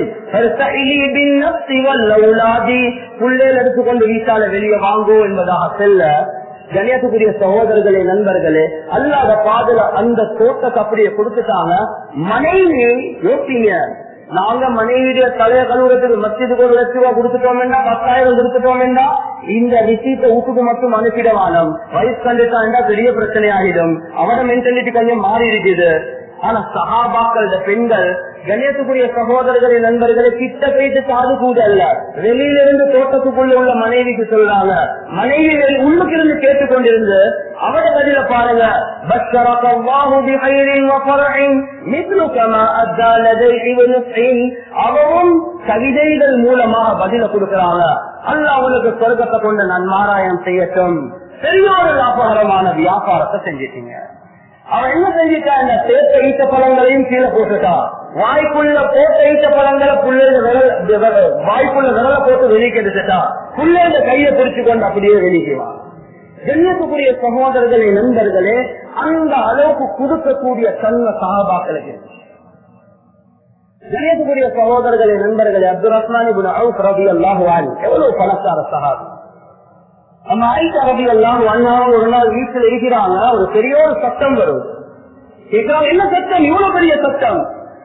புள்ளேல் எடுத்துக்கொண்டு வீட்டால வெளியே வாங்கோ என்பதாக செல்ல கணியத்துக்குரிய சகோதரர்களே நண்பர்களே அல்லாத பாதல அந்த தோட்டத்தை அப்படியே கொடுத்துட்டாங்க மனைவி யோசிங்க நாங்க மனைவியுடைய தலைய கழுவுறதுக்கு மத்தியதுக்கு ஒரு லட்சம் ரூபாய் கொடுத்துட்டோம் வேண்டாம் பத்தாயிரம் கொடுத்துட்டோம் வேண்டாம் இந்த விஷயத்தை வீட்டுக்கு மட்டும் அனுப்பிட வானம் வயசு கண்டுட்டா பெரிய பிரச்சனை ஆகிடும் அவட மென்டாலிட்டி கொஞ்சம் மாறி இருக்குது ஆனா சகாபாக்கள் பெண்கள் கணேசக்குரிய சகோதரர்களின் நண்பர்களை கிட்ட போயிட்டு காது கூட அல்ல வெளியில இருந்து தோட்டத்துக்குள்ள உள்ள மனைவிக்கு சொல்றாங்க மனைவி உள்ளுக்கு இருந்து கேட்டுக்கொண்டிருந்து அவட பதில பாருங்க அவரும் கவிதைகள் மூலமாக பதில கொடுக்கிறாங்க அல்ல அவனுக்கு சொர்க்கத்தை கொண்டு நான் மாராயம் செய்யட்டும் பெரிய ஒரு லாபகரமான வியாபாரத்தை செஞ்சிட்டீங்க அவன் என்ன செஞ்சிட்டா இந்த சேர்த்த ஈட்ட பழங்களையும் கீழே போட்டுட்டான் வாய்க்குள்ள போட்ட ஈட்ட பழங்களை புள்ள வாய்க்குள்ள விரல போட்டு வெளியே எடுத்துட்டான் புள்ள இந்த கையை பிடிச்சு கொண்டு அப்படியே வெளிக்குவான் கண்ணியத்துக்குரிய சகோதரர்களே நண்பர்களே அந்த அளவுக்கு கொடுக்கக்கூடிய தன்மை சகாபாக்களுக்கு கணேசக்குரிய சகோதரர்களே நண்பர்களே அப்துல் ரஹ்மான் ரவி அல்லாஹுவான் எவ்வளவு பணக்கார சகாபி நம்ம ஆயிஷா ரவி எல்லாம் ஒரு நாள் வீட்டில் இருக்கிறாங்க ஒரு பெரிய ஒரு சத்தம் வரும் கேட்கிறாங்க என்ன சத்தம் இவ்வளவு பெரிய சத்தம்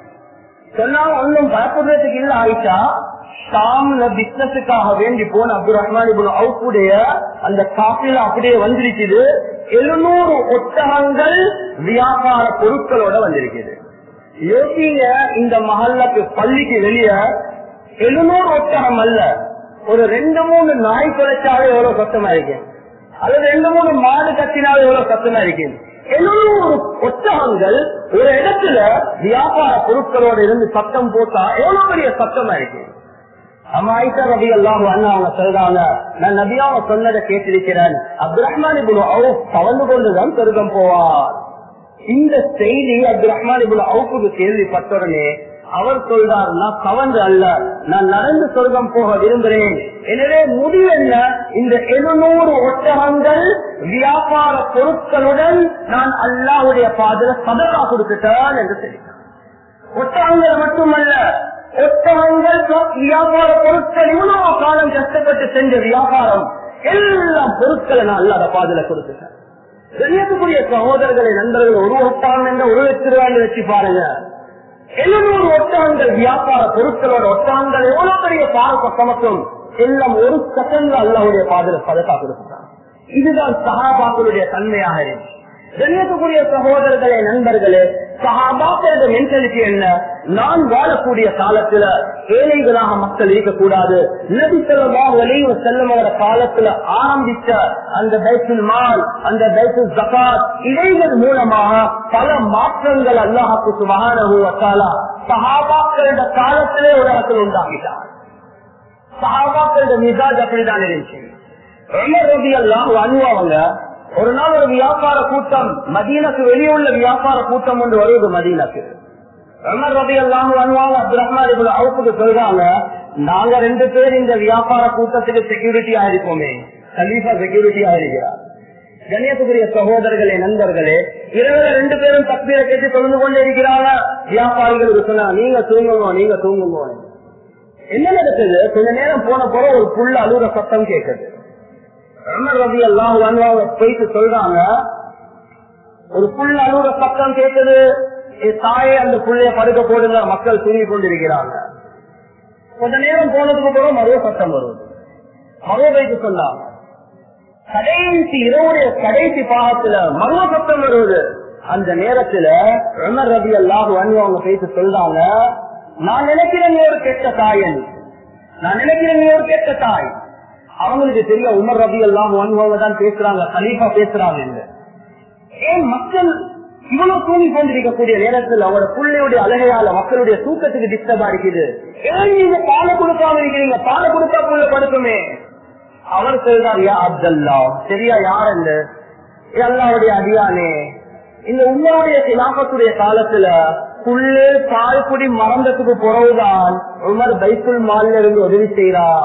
சொன்னா ஒன்னும் பயப்படுறதுக்கு இல்ல ஆயிஷா ஷாம்ல பிசினஸுக்காக வேண்டி போன அப்துல் ரஹ்மான் அவுக்குடைய அந்த காப்பில அப்படியே வந்திருக்குது எழுநூறு ஒட்டகங்கள் வியாபார பொருட்களோட வந்திருக்குது யோசிங்க இந்த மஹல்லாக்கு பள்ளிக்கு வெளியே எழுநூறு ஒட்டகம் அல்ல ஒரு ரெண்டு மூணு நாய் குலைச்சாவே எவ்வளவு சத்தமா இருக்கு அல்லது ரெண்டு மூணு மாடு கத்தினாவே எவ்வளவு சத்தமா இருக்கு எழுநூறு ஒட்டகங்கள் ஒரு இடத்துல வியாபார பொருட்களோட இருந்து சத்தம் போட்டா எவ்வளவு பெரிய சத்தமா இருக்கு அம்மா ஐசா ரவி எல்லாம் அவங்க சொல்றாங்க நான் நபியாவ சொன்னதை கேட்டிருக்கிறேன் அப்துல் ரஹ்மான் இவ்வளவு கவர்ந்து கொண்டுதான் சொர்க்கம் போவார் இந்த செய்தி அப்துல் ரஹ்மான் இவ்வளவு அவுப்புக்கு கேள்விப்பட்டுடனே அவர் சொல்றார் நான் கவர்ந்து அல்ல நான் நடந்து சொர்க்கம் போக விரும்புகிறேன் எனவே முடிவு என்ன இந்த எழுநூறு ஒட்டகங்கள் வியாபார பொருட்களுடன் நான் அல்லாவுடைய பாதல சதகா கொடுத்துட்டான் என்று தெரிவித்தார் ஒட்டகங்கள் மட்டுமல்ல ஒட்டகங்கள் வியாபார பொருட்கள் இவ்வளவு காலம் கஷ்டப்பட்டு செஞ்ச வியாபாரம் எல்லா பொருட்களை நான் அல்லாத பாதல கொடுத்துட்டேன் கண்ணியத்துக்குரிய சகோதரர்களை நண்பர்கள் ஒரு ஒட்டகம் என்ற ஒரு லட்சம் ரூபாய் வச்சு பாருங்க எழுநூறு ஒட்டகங்கள் வியாபார பொருட்களோட ஒட்டகங்கள் எவ்வளவு பெரிய பார்க்க சமத்தும் எல்லாம் ஒரு செகண்ட்ல அல்லாவுடைய பாதல பதக்கா கொடுத்துட்டாங்க இதுதான் சகாபாக்களுடைய தன்மையாக இருக்கு கண்ணியத்துக்குரிய சகோதரர்களே நண்பர்களே சகாபாக்களோட மென்டாலிட்டி என்ன நான் வாழக்கூடிய காலத்துல ஏழைகளாக மக்கள் இருக்கக்கூடாது நபி செல்வமாக விளைவு செல்லமோட காலத்துல ஆரம்பித்த அந்த பைசுல் மால் அந்த பைசுல் ஜகாத் இவைகள் மூலமாக பல மாற்றங்கள் அல்லாஹாக்கு சுபகான சகாபாக்களோட காலத்திலே உலகத்தில் உண்டாகிட்டார் சகாபாக்களோட மிசாஜ் அப்படிதான் இருந்துச்சு ரவி எல்லாம் அனுபவங்க ஒரு நாள் ஒரு வியாபார கூட்டம் மதீனக்கு வெளியே உள்ள வியாபார கூட்டம் ஒன்று வருவது மதீனக்கு உமர் ரபி எல்லாம் வருவாங்க அப்துல் ரஹ்மான் இவ்வளவு அவுப்புக்கு சொல்றாங்க நாங்க ரெண்டு பேர் இந்த வியாபார கூட்டத்துக்கு செக்யூரிட்டி ஆயிருப்போமே கலீஃபா செக்யூரிட்டி ஆயிருக்கிறார் கண்ணியத்துக்குரிய சகோதரர்களே நண்பர்களே இரவுல ரெண்டு பேரும் தக்பீரை கேட்டு தொழுந்து கொண்டே இருக்கிறாங்க வியாபாரிகளுக்கு சொன்னாங்க நீங்க தூங்குங்க நீங்க தூங்குங்க என்ன நடக்குது கொஞ்ச நேரம் போன போற ஒரு புள்ள அழுகுற சத்தம் கேட்குது உமர் ரபி எல்லாம் வருவாங்க போயிட்டு சொல்றாங்க ஒரு புள்ள அழுகுற சத்தம் கேட்குது என் தாயே அந்த புள்ளைய படுக்க போடுங்க மக்கள் தூங்கி கொண்டிருக்கிறாங்க கொஞ்ச நேரம் போனதுக்கு அப்புறம் மறுவ சத்தம் வருது மறுவ வைத்து சொன்னாங்க கடைசி இரவுடைய கடைசி பாகத்துல மறுவ சத்தம் வருவது அந்த நேரத்துல உமர் ரபி அல்லாஹ் அவங்க பேசி சொல்றாங்க நான் நினைக்கிறேன் நீ ஒரு கெட்ட தாயன் நான் நினைக்கிறேன் நீ ஒரு கெட்ட தாய் அவங்களுக்கு தெரிய உமர் ரபி எல்லாம் அவங்க தான் பேசுறாங்க கலீஃபா பேசுறாங்க ஏன் மக்கள் இவ்வளவு தூங்கி கொண்டிருக்கக்கூடிய நேரத்தில் அவரோட பிள்ளையுடைய அழகையால மக்களுடைய தூக்கத்துக்கு டிஸ்டர்பா இருக்குது ஏன் நீங்க பாலை கொடுக்காம இருக்கிறீங்க பாலை கொடுத்தா புள்ள படுக்குமே அவர் சொல்றார் யா அப்தல்லா சரியா யார் என்று அல்லாவுடைய அடியானே இந்த உண்மையுடைய சிலாபத்துடைய காலத்துல புல்லு பால் குடி மறந்ததுக்கு பிறகுதான் உமர் பைக்குள் மாலில் இருந்து உதவி செய்யறார்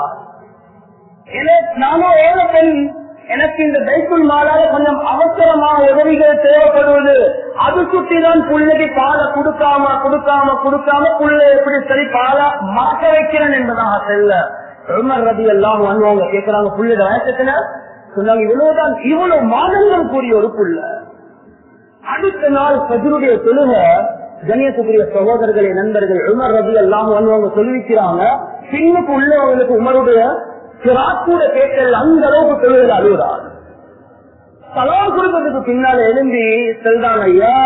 நானும் ஏழை பெண் எனக்கு இந்த பைக்குள் மாலால கொஞ்சம் அவசரமான உதவிகள் தேவைப்படுவது அது சுட்டிதான் புள்ளைக்கு பாலை கொடுக்காம கொடுக்காம கொடுக்காம புள்ள எப்படி சரி பாலை மாற்ற வைக்கிறேன் என்பதாக செல்ல உமர் ரதி எல்லாம் வருவாங்க கேட்கிறாங்க புள்ளட வயசத்துல சொன்னாங்க இவ்வளவுதான் இவ்வளவு மாதங்கள் கூடிய ஒரு புள்ள அடுத்த நாள் பதிலுடைய தொழுக கணியத்துக்குரிய சகோதரர்களே நண்பர்கள் உமர் ரதி எல்லாம் வருவாங்க சொல்லிக்கிறாங்க பின்னுக்கு உள்ளவங்களுக்கு உமருடைய சிராக்கூட கேட்கல் அந்த அளவுக்கு தொழுகை அழுகிறார் சலாம் கொடுத்ததுக்கு பின்னால எழும்பி செல்றாங்க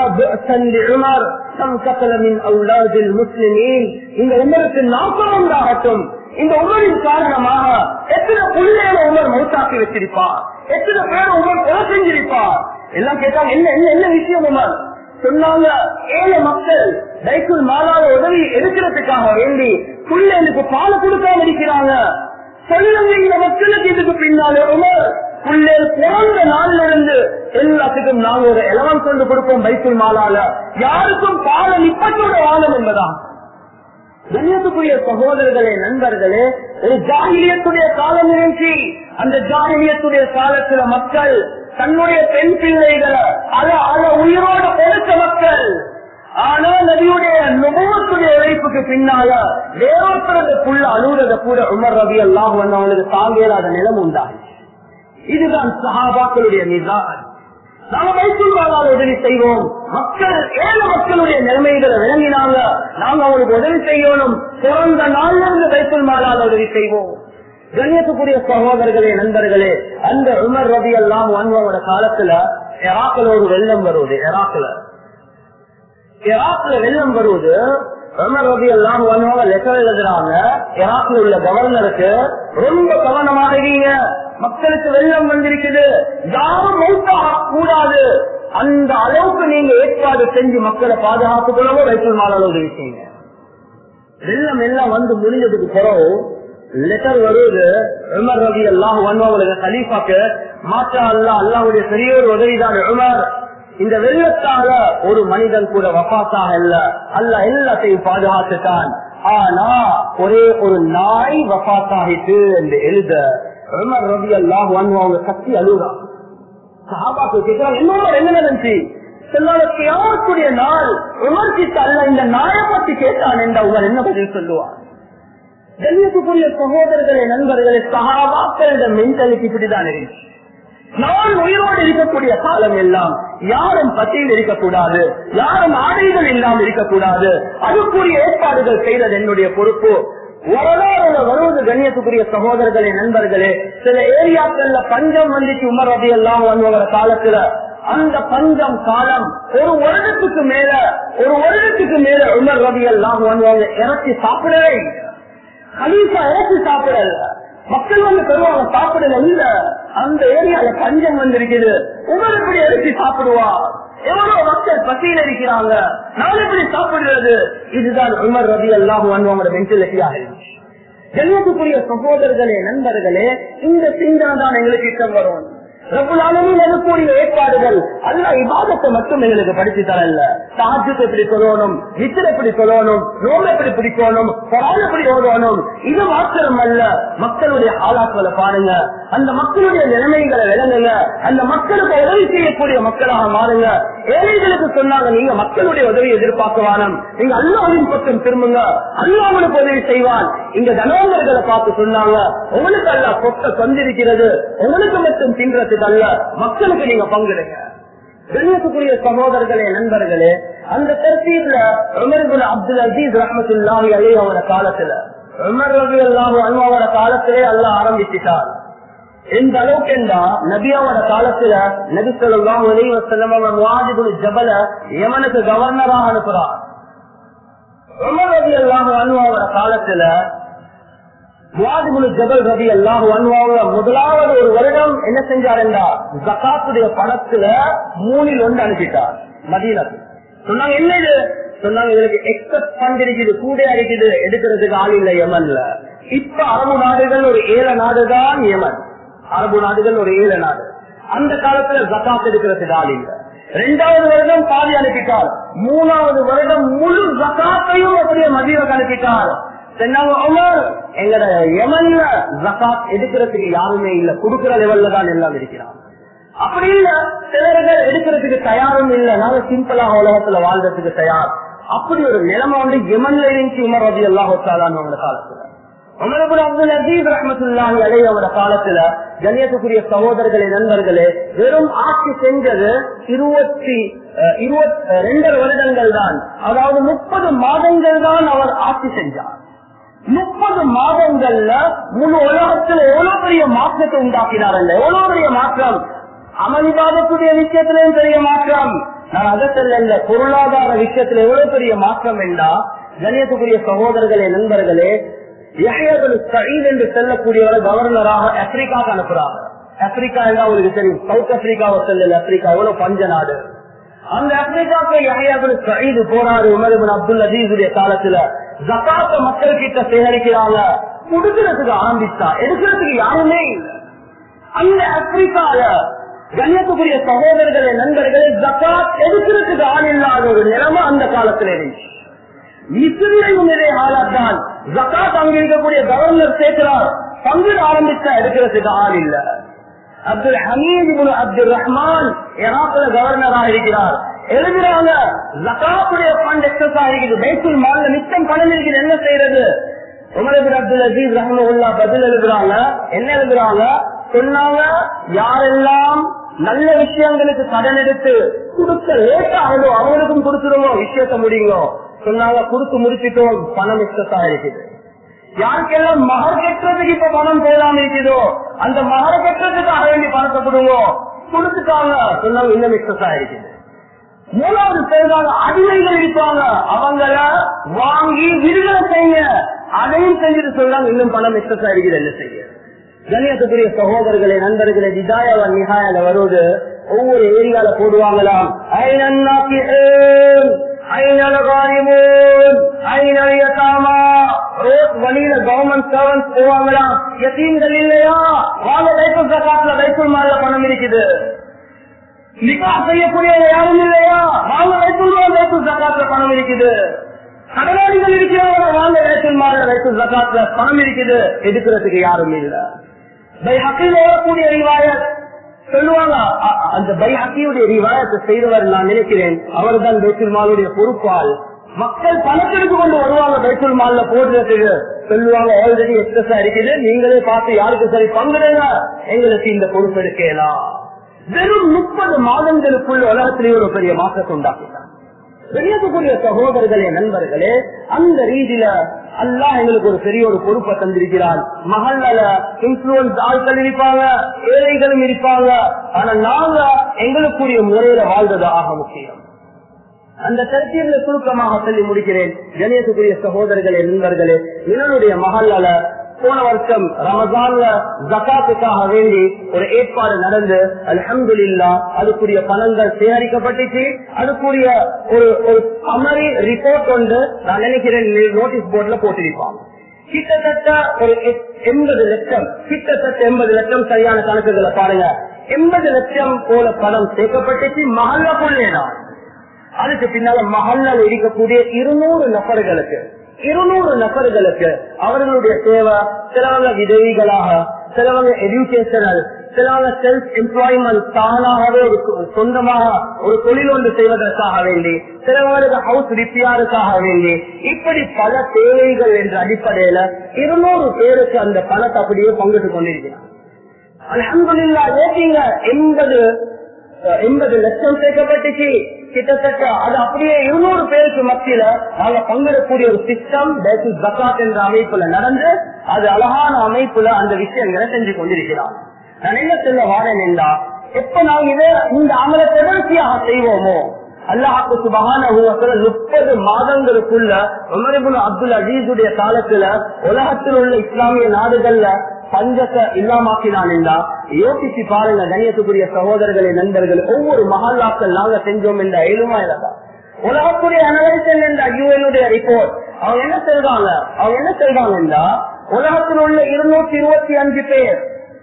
முஸ்லிமின் இந்த உமருக்கு நாற்பது உண்டாகட்டும் இந்த உமரின் காரணமாக எத்தனை புள்ளையில உமர் மௌத்தாக்கி வச்சிருப்பார் எத்தனை பேர் உமர் கொலை செஞ்சிருப்பார் எல்லாம் கேட்டாங்க என்ன என்ன என்ன விஷயம் உமர் சொன்னாங்க ஏழை மக்கள் டைக்குள் மாலாத உதவி எடுக்கிறதுக்காக வேண்டி புள்ளைகளுக்கு பாலை கொடுக்காம இருக்கிறாங்க சொல்லுங்க இந்த மக்களுக்கு இதுக்கு பின்னாலே உமர் புள்ளேல் பிறந்த நாள்ல இருந்து எல்லாத்துக்கும் நாங்க ஒரு எலவன் கொண்டு கொடுப்போம் பைக்குள் மாலால யாருக்கும் பால நிப்பத்தோட வாழும் என்பதான் கண்ணியத்துக்குரிய சகோதரர்களே நண்பர்களே ஒரு ஜாகிலியத்துடைய காலம் இருந்துச்சு அந்த ஜாகிலியத்துடைய காலத்துல மக்கள் தன்னுடைய பெண் பிள்ளைகளை அல அல உயிரோட பொறுத்த மக்கள் ஆனா நபியுடைய நுபவத்துடைய உழைப்புக்கு பின்னால வேறொருத்தரது புள்ள அழுகுறத கூட உமர் ரவி எல்லாம் வந்து அவங்களுக்கு தாங்கேறாத நிலம் உண்டாச்சு இதுதான் சஹாபாக்களுடைய நிதான் நாம வைத்துள்ளால் உதவி செய்வோம் மக்கள் ஏழு மக்களுடைய நிலைமைகளை விளங்கினாங்க நாங்க அவங்களுக்கு உதவி செய்யணும் பிறந்த நாள்ல இருந்து வைத்துள் மாலால் உதவி செய்வோம் கண்ணியத்துக்குரிய சகோதரர்களே நண்பர்களே அந்த உமர் ரவி எல்லாம் வன்வோட காலத்துல எராக்கில் ஒரு வெள்ளம் வருவது எராக்கில் ஈராக்ல வெள்ளம் வருவது உமர் ரபி எல்லாம் வந்தவங்க லெட்டர் எழுதுறாங்க ஈராக்ல உள்ள கவர்னருக்கு ரொம்ப கவனமாக இருக்கீங்க மக்களுக்கு வெள்ளம் வந்திருக்குது யாரும் மௌத்தாக கூடாது அந்த அளவுக்கு நீங்க ஏற்பாடு செஞ்சு மக்களை பாதுகாத்துக் கொள்ளவோ வைத்தல் மாலால் உதவி செய்யுங்க வெள்ளம் எல்லாம் வந்து முடிஞ்சதுக்கு பிறகு லெட்டர் வருவது உமர் ரவி எல்லாம் வந்தவங்களுக்கு கலீஃபாக்கு மாற்றா அல்லா அல்லாவுடைய பெரிய ஒரு உதவிதான் உமர் இந்த வெள்ளத்தால ஒரு மனிதன் கூட வப்பாத்தாக இல்ல அல்ல எல்லாத்தையும் பாதுகாத்துட்டான் ஆனா ஒரே ஒரு நாய் வப்பாத்தாகிட்டு என்று எழுத உமர் ரவி எல்லாம் அவங்க கத்தி அழுதான் சஹாபாக்கு கேட்கிறாங்க என்னோட என்ன நடந்துச்சு சிலருக்கு யாருக்குரிய நாள் விமர்சித்த அல்ல இந்த நாயை பத்தி கேட்டான் என்ற உமர் என்ன பதில் சொல்லுவார் கண்ணியத்துக்குரிய சகோதரர்களே நண்பர்களே சகாபாக்களிட மென்டாலிட்டி இப்படிதான் இருந்துச்சு நான் உயிரோடு இருக்கக்கூடிய காலம் எல்லாம் யாரும் பட்டியல் இருக்கக்கூடாது யாரும் ஆடைகள் இல்லாமல் இருக்கக்கூடாது அதுக்குரிய ஏற்பாடுகள் செய்வது என்னுடைய பொறுப்பு வரலாறுல வருவது கண்ணியத்துக்குரிய சகோதரர்களே நண்பர்களே சில ஏரியாக்கள்ல பஞ்சம் வந்துச்சு உமர் ரவி எல்லாம் வந்தவர காலத்துல அந்த பஞ்சம் காலம் ஒரு வருடத்துக்கு மேல ஒரு வருடத்துக்கு மேல உமர் ரவி எல்லாம் வந்தவங்க இறச்சி சாப்பிடவே இல்லை கலீசா இறச்சி சாப்பிடல மக்கள் வந்து தருவாங்க சாப்பிடல இல்ல அந்த ஏரியால பஞ்சம் வந்திருக்குது உமர் எப்படி இறச்சி சாப்பிடுவா எவ்வளவு மக்கள் பசியில் இருக்கிறாங்க நான் எப்படி சாப்பிடுறது இதுதான் உமர் ரவி எல்லாம் அவங்களோட மென்டாலிட்டியாக இருந்துச்சு கண்ணியத்துக்குரிய சகோதரர்களே நண்பர்களே இந்த சிந்தனை தான் எங்களுக்கு இஷ்டம் வரும் ரகுலாலமில் இருக்கக்கூடிய ஏற்பாடுகள் அல்ல இபாதத்தை மட்டும் எங்களுக்கு படித்து தரல சாஜத்தை எப்படி சொல்லணும் விசில் எப்படி சொல்லணும் நோம் எப்படி பிடிக்கணும் பொறான் எப்படி ஓடணும் இது மாத்திரம் அல்ல மக்களுடைய ஆளாக்களை பாருங்க அந்த மக்களுடைய நிலைமைகளை விளங்குங்க அந்த மக்களுக்கு உதவி செய்யக்கூடிய மக்களாக மாறுங்க ஏழைகளுக்கு சொன்னாங்க நீங்க மக்களுடைய உதவி எதிர்பார்க்க வேணும் நீங்க அல்லாவின் பக்கம் திரும்புங்க அல்லாவுக்கு உதவி செய்வான் இங்க தனவந்தர்களை பார்த்து சொன்னாங்க உங்களுக்கு அல்ல கொத்த தந்திருக்கிறது உங்களுக்கு மட்டும் தின்றதுக்கு அல்ல மக்களுக்கு நீங்க பங்கிடுங்க கண்ணியத்துக்குரிய சகோதரர்களே நண்பர்களே அந்த தர்த்தீப்ல உமர் அப்துல் அசீஸ் ரஹமத்துல்லாஹி அலி அவரோட காலத்துல உமர் ரவி அல்லாஹு அன்வாவோட காலத்திலே அல்லாஹ் ஆரம்பிச்சுட்டார் எந்த அளவுக்கு என்றா நபியாவோட காலத்துல நபி சொல்லாம் முவாஜிபுல் ஜபல யமனுக்கு கவர்னராக அனுப்புறார் உமர் ரவி அல்லாஹு அன்வாவோட காலத்துல முவாஜிபுல் ஜபல் ரவி அல்லாஹு அன்வாவோட முதலாவது ஒரு வருடம் என்ன செஞ்சாருண்டா ஜக்காத்துடைய பணத்துல மூணில் ஒன்று அனுப்பிட்டார் மதீனத்து சொன்னாங்க என்ன இது சொன்னாங்க இதுக்கு எக்ஸப்ட் ஃபண்ட் இருக்குது கூட இருக்குது எடுக்கிறதுக்கு ஆள் இல்ல யமன்ல இப்ப அரபு நாடுகள் ஒரு ஏழ நாடுதான் யமன் அரபு நாடுகள் ஒரு ஏழ நாடு அந்த காலத்துல ஜக்காத் எடுக்கிறதுக்கு ஆள் இல்ல ரெண்டாவது வருடம் பாதி அனுப்பிட்டார் மூணாவது வருடம் முழு ஜக்காத்தையும் அப்படியே மதியம் அனுப்பிட்டார் சொன்னாங்க உமர் எங்கட யமன்ல ஜக்காத் எடுக்கிறதுக்கு யாருமே இல்ல கொடுக்கிற லெவல்ல தான் எல்லாம் இருக்கிறான் அப்படி இல்ல சிலர்கள் எடுக்கிறதுக்கு தயாரும் இல்ல நாங்க சிம்பிளா உலகத்துல வாழ்றதுக்கு தயார் அப்படி ஒரு நிலைமை வந்து யமன்ல இருந்துச்சு உமர் ரவி அல்லாஹாலான்னு காலத்துல உமரபுல் அப்துல் அசீஸ் ரஹமத்துல்லாஹி அலை அவரோட காலத்துல கண்ணியத்துக்குரிய சகோதரர்களே நண்பர்களே வெறும் ஆட்சி செஞ்சது இருபத்தி இருபத்தி ரெண்டரை வருடங்கள் தான் அதாவது முப்பது மாதங்கள் தான் அவர் ஆட்சி செஞ்சார் முப்பது மாதங்கள்ல முழு உலகத்துல எவ்வளவு பெரிய மாற்றத்தை உண்டாக்கினார் எவ்வளவு பெரிய மாற்றம் அமளிபாதக்கூடிய விஷயத்திலையும் பெரிய மாற்றம் நான் அதை சொல்ல பொருளாதார விஷயத்துல எவ்வளவு பெரிய மாற்றம் என்றா கணியத்துக்குரிய சகோதரர்களே நண்பர்களே யஹ்யபுல் சயீத் என்று செல்லக்கூடியவர் கவர்னராக ஆப்பிரிக்காவுக்கு அனுப்புறாங்க ஆப்பிரிக்கா என்றா உங்களுக்கு தெரியும் சவுத் ஆப்பிரிக்காவை செல்லல ஆப்பிரிக்கா எவ்வளவு பஞ்ச நாடு அந்த ஆப்பிரிக்காவுக்கு யஹ்யபுல் சயீத் போறாரு உமர் இப்னு அப்துல் அஜீஸுடைய காலத்துல ஜக்காத்த மக்கள் கிட்ட சேகரிக்கிறாங்க கொடுக்கறதுக்கு ஆரம்பிச்சா எடுக்கிறதுக்கு யாருமே இல்லை அந்த ஆப்பிரிக்கால கண்ணியத்துக்குரிய சகோதரர்களே நண்பர்களே ஜக்காத் எடுக்கிறதுக்கு ஆள் இல்லாத ஒரு நிலைமை அந்த காலத்துல இருந்துச்சு மிசிலையும் இதே ஆளாத்தான் ஜக்காத் அங்க இருக்கக்கூடிய கவர்னர் சேர்க்கிறார் பங்கிட ஆரம்பிச்சா எடுக்கிறதுக்கு ஆள் இல்ல அப்துல் ஹமீத் அப்துல் ரஹ்மான் ஈராக்ல கவர்னராக இருக்கிறார் எழுதுறாங்க ஜக்காத்துடைய பண்ட் எக்ஸஸ் ஆகிருக்குது பைத்துல் மால்ல மிச்சம் பணம் இருக்குது என்ன செய்யறது உமரபின் அப்துல் அசீஸ் ரஹமுல்லா பதில் எழுதுறாங்க என்ன எழுதுறாங்க சொன்னாங்க யாரெல்லாம் நல்ல விஷயங்களுக்கு கடன் எடுத்து கொடுக்க லேட் ஆகுதோ அவங்களுக்கும் கொடுத்துருவோம் விஷயத்த முடியுங்க சொன்னாங்க கொடுத்து முடிச்சிட்டோம் பணம் எக்ஸஸ் இருக்குது யாருக்கெல்லாம் மகர் கட்டுறதுக்கு இப்ப பணம் போதாம இருக்குதோ அந்த மகர் கட்டுறதுக்காக வேண்டி பணத்தை கொடுங்க கொடுத்துட்டாங்க சொன்னாங்க இன்னும் எக்ஸஸ் ஆயிருக்குது மூணாவது செய்தாங்க அடிமைகள் இருப்பாங்க அவங்கள வாங்கி விடுதலை செய்ய அதையும் செஞ்சுட்டு சொல்றாங்க இன்னும் பணம் எக்ஸஸ் ஆயிருக்குது என்ன செய்ய கணியத்துக்குரிய சகோதரர்களே நண்பர்களே திதாயாவ நிகாயால வருவது ஒவ்வொரு ஏரியால போடுவாங்களாம் வழியில கவர்மெண்ட் சர்வன்ஸ் போவாங்களாம் எத்தீன்கள் இல்லையா வாங்க லைஃபுல் ஜக்காத்ல லைஃபுல் மால பணம் இருக்குது நிகா செய்யக்கூடிய யாரும் இல்லையா வாங்க லைஃபுல் மால் லைஃபுல் ஜக்காத்ல பணம் இருக்குது கடனாளிகள் இருக்கிறவங்க வாங்க லைஃபுல் மால லைஃபுல் ஜக்காத்ல பணம் இருக்குது எடுக்கிறதுக்கு யாரும் இல்லை பைஹக்கில் ஓடக்கூடிய ரிவாயத் சொல்லுவாங்க அந்த பைஹக்கியுடைய ரிவாயத்தை செய்தவர் நான் நினைக்கிறேன் அவர் தான் பைத்துல் மாலுடைய பொறுப்பால் மக்கள் பணத்திற்கு கொண்டு வருவாங்க பைத்துல் மால்ல போடுறதுக்கு சொல்லுவாங்க ஆல்ரெடி எக்ஸஸா இருக்குது நீங்களே பார்த்து யாருக்கு சரி பங்குடுங்க எங்களுக்கு இந்த பொறுப்பு எடுக்கலாம் வெறும் முப்பது மாதங்களுக்குள்ள உலகத்திலேயே ஒரு பெரிய மாற்றத்தை உண்டாக்கிட்டார் வெளியேற்றக்கூடிய சகோதரர்களே நண்பர்களே அந்த ரீதியில அல்லாஹ் எங்களுக்கு ஒரு பெரிய ஒரு பொறுப்பை தந்திருக்கிறான் மகள்ல இன்ஃபுளுன்ஸ் ஆட்கள் இருப்பாங்க ஏழைகளும் இருப்பாங்க ஆனா நாங்க எங்களுக்குரிய முறையில வாழ்றது ஆக முக்கியம் அந்த தரத்தியில சுருக்கமாக சொல்லி முடிக்கிறேன் கணேசக்குரிய சகோதரர்களே நண்பர்களே இவனுடைய மகள்ல போன வருஷம் ரமசான்ல ஜக்காத்துக்காக வேண்டி ஒரு ஏற்பாடு நடந்து அலமதுல்லா அதுக்குரிய பணங்கள் சேகரிக்கப்பட்டுச்சு அதுக்குரிய ஒரு ஒரு சமரி ரிப்போர்ட் ஒன்று நான் நினைக்கிறேன் நோட்டீஸ் போர்ட்ல போட்டிருப்பாங்க கிட்டத்தட்ட ஒரு எண்பது லட்சம் கிட்டத்தட்ட எண்பது லட்சம் சரியான கணக்குகளை பாருங்க எண்பது லட்சம் போல பணம் சேர்க்கப்பட்டுச்சு மஹல்லாக்குள்ளேதான் அதுக்கு பின்னால மஹல்லால் இருக்கக்கூடிய இருநூறு நபர்களுக்கு இருநூறு நபர்களுக்கு அவர்களுடைய சேவை சிலவங்க விதவிகளாக சிலவங்க எஜுகேஷனல் சிலவங்க செல்ஃப் எம்ப்ளாய்மெண்ட் தானாகவே ஒரு சொந்தமாக ஒரு தொழில் ஒன்று செய்வதற்காக வேண்டி சிலவங்களுக்கு ஹவுஸ் ரிப்பேருக்காக வேண்டி இப்படி பல தேவைகள் என்ற அடிப்படையில இருநூறு பேருக்கு அந்த பணத்தை அப்படியே பங்கிட்டு கொண்டிருக்கிறார் அலமதுல்லா ஏற்றிங்க எண்பது எண்பது லட்சம் சேர்க்கப்பட்டுச்சு கிட்டத்தட்ட அது அப்படியே இருநூறு பேருக்கு மத்தியில நாங்க பங்கிடக்கூடிய ஒரு சிஸ்டம் ஜக்காத் என்ற அமைப்புல நடந்து அது அழகான அமைப்புல அந்த விஷயங்களை செஞ்சு கொண்டிருக்கிறார் நான் என்ன சொல்ல வாரேன் என்றா எப்ப நாங்க இதை இந்த அமல தொடர்ச்சியாக செய்வோமோ அல்லாஹாக்கு சுபகான முப்பது மாதங்களுக்குள்ள உமரிபுல் அப்துல் அஜீஸுடைய காலத்துல உலகத்தில் உள்ள இஸ்லாமிய நாடுகள்ல பஞ்சத்தை இல்லாமாக்கினான் என்றா யோசிச்சு பாருங்க கணியத்துக்குரிய சகோதரர்களை நண்பர்கள் ஒவ்வொரு மகாலாக்கள் நாங்க செஞ்சோம் என்ற எழுமா இல்லதா உலகத்துடைய அனலைசன் என்ற யூஎனுடைய ரிப்போர்ட் அவங்க என்ன சொல்றாங்க அவங்க என்ன சொல்றாங்கன்னா உலகத்தில் உள்ள இருநூத்தி இருபத்தி அஞ்சு பேர்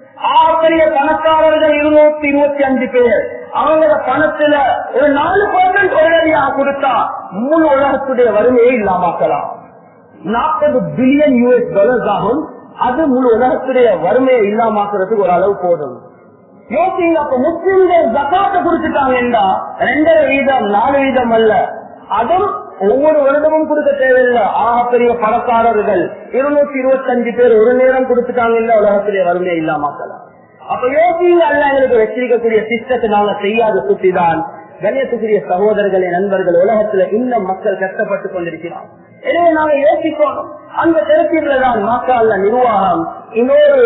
ஆசிரிய பணக்காரர்கள் இருநூத்தி இருபத்தி அஞ்சு பேர் அவங்க பணத்துல ஒரு நாலு பர்சன்ட் உடனடியாக கொடுத்தா மூணு உலகத்துடைய வறுமையை இல்லாமக்கலாம் நாற்பது பில்லியன் யூஎஸ் டாலர்ஸ் ஆகும் அது முழு உலகத்துடைய வறுமையை இல்லாமக்கிறதுக்கு ஒரு அளவு போதும் யோசிங்க அப்ப முஸ்லிம்கள் ஜக்காத்தை குடிச்சுட்டாங்கன்னா ரெண்டரை வீதம் நாலு வீதம் அல்ல அதுவும் ஒவ்வொரு வருடமும் கொடுக்க தேவையில்லை ஆக பெரிய பணக்காரர்கள் இருநூத்தி இருபத்தி அஞ்சு பேர் ஒரு நேரம் கொடுத்துட்டாங்க உலகத்துடைய வறுமையை இல்லாமக்கலாம் அப்ப யோசிங்க அல்ல எங்களுக்கு வச்சிருக்கக்கூடிய சிஸ்டத்தை நாங்க செய்யாத சுத்திதான் கண்ணியத்துக்குரிய சகோதரர்களே நண்பர்கள் உலகத்துல இன்னும் மக்கள் கஷ்டப்பட்டு கொண்டிருக்கிறார் எனவே நாங்க யோசிக்கணும் அந்த திறத்தில தான் மக்கள் நிர்வாகம் இன்னொரு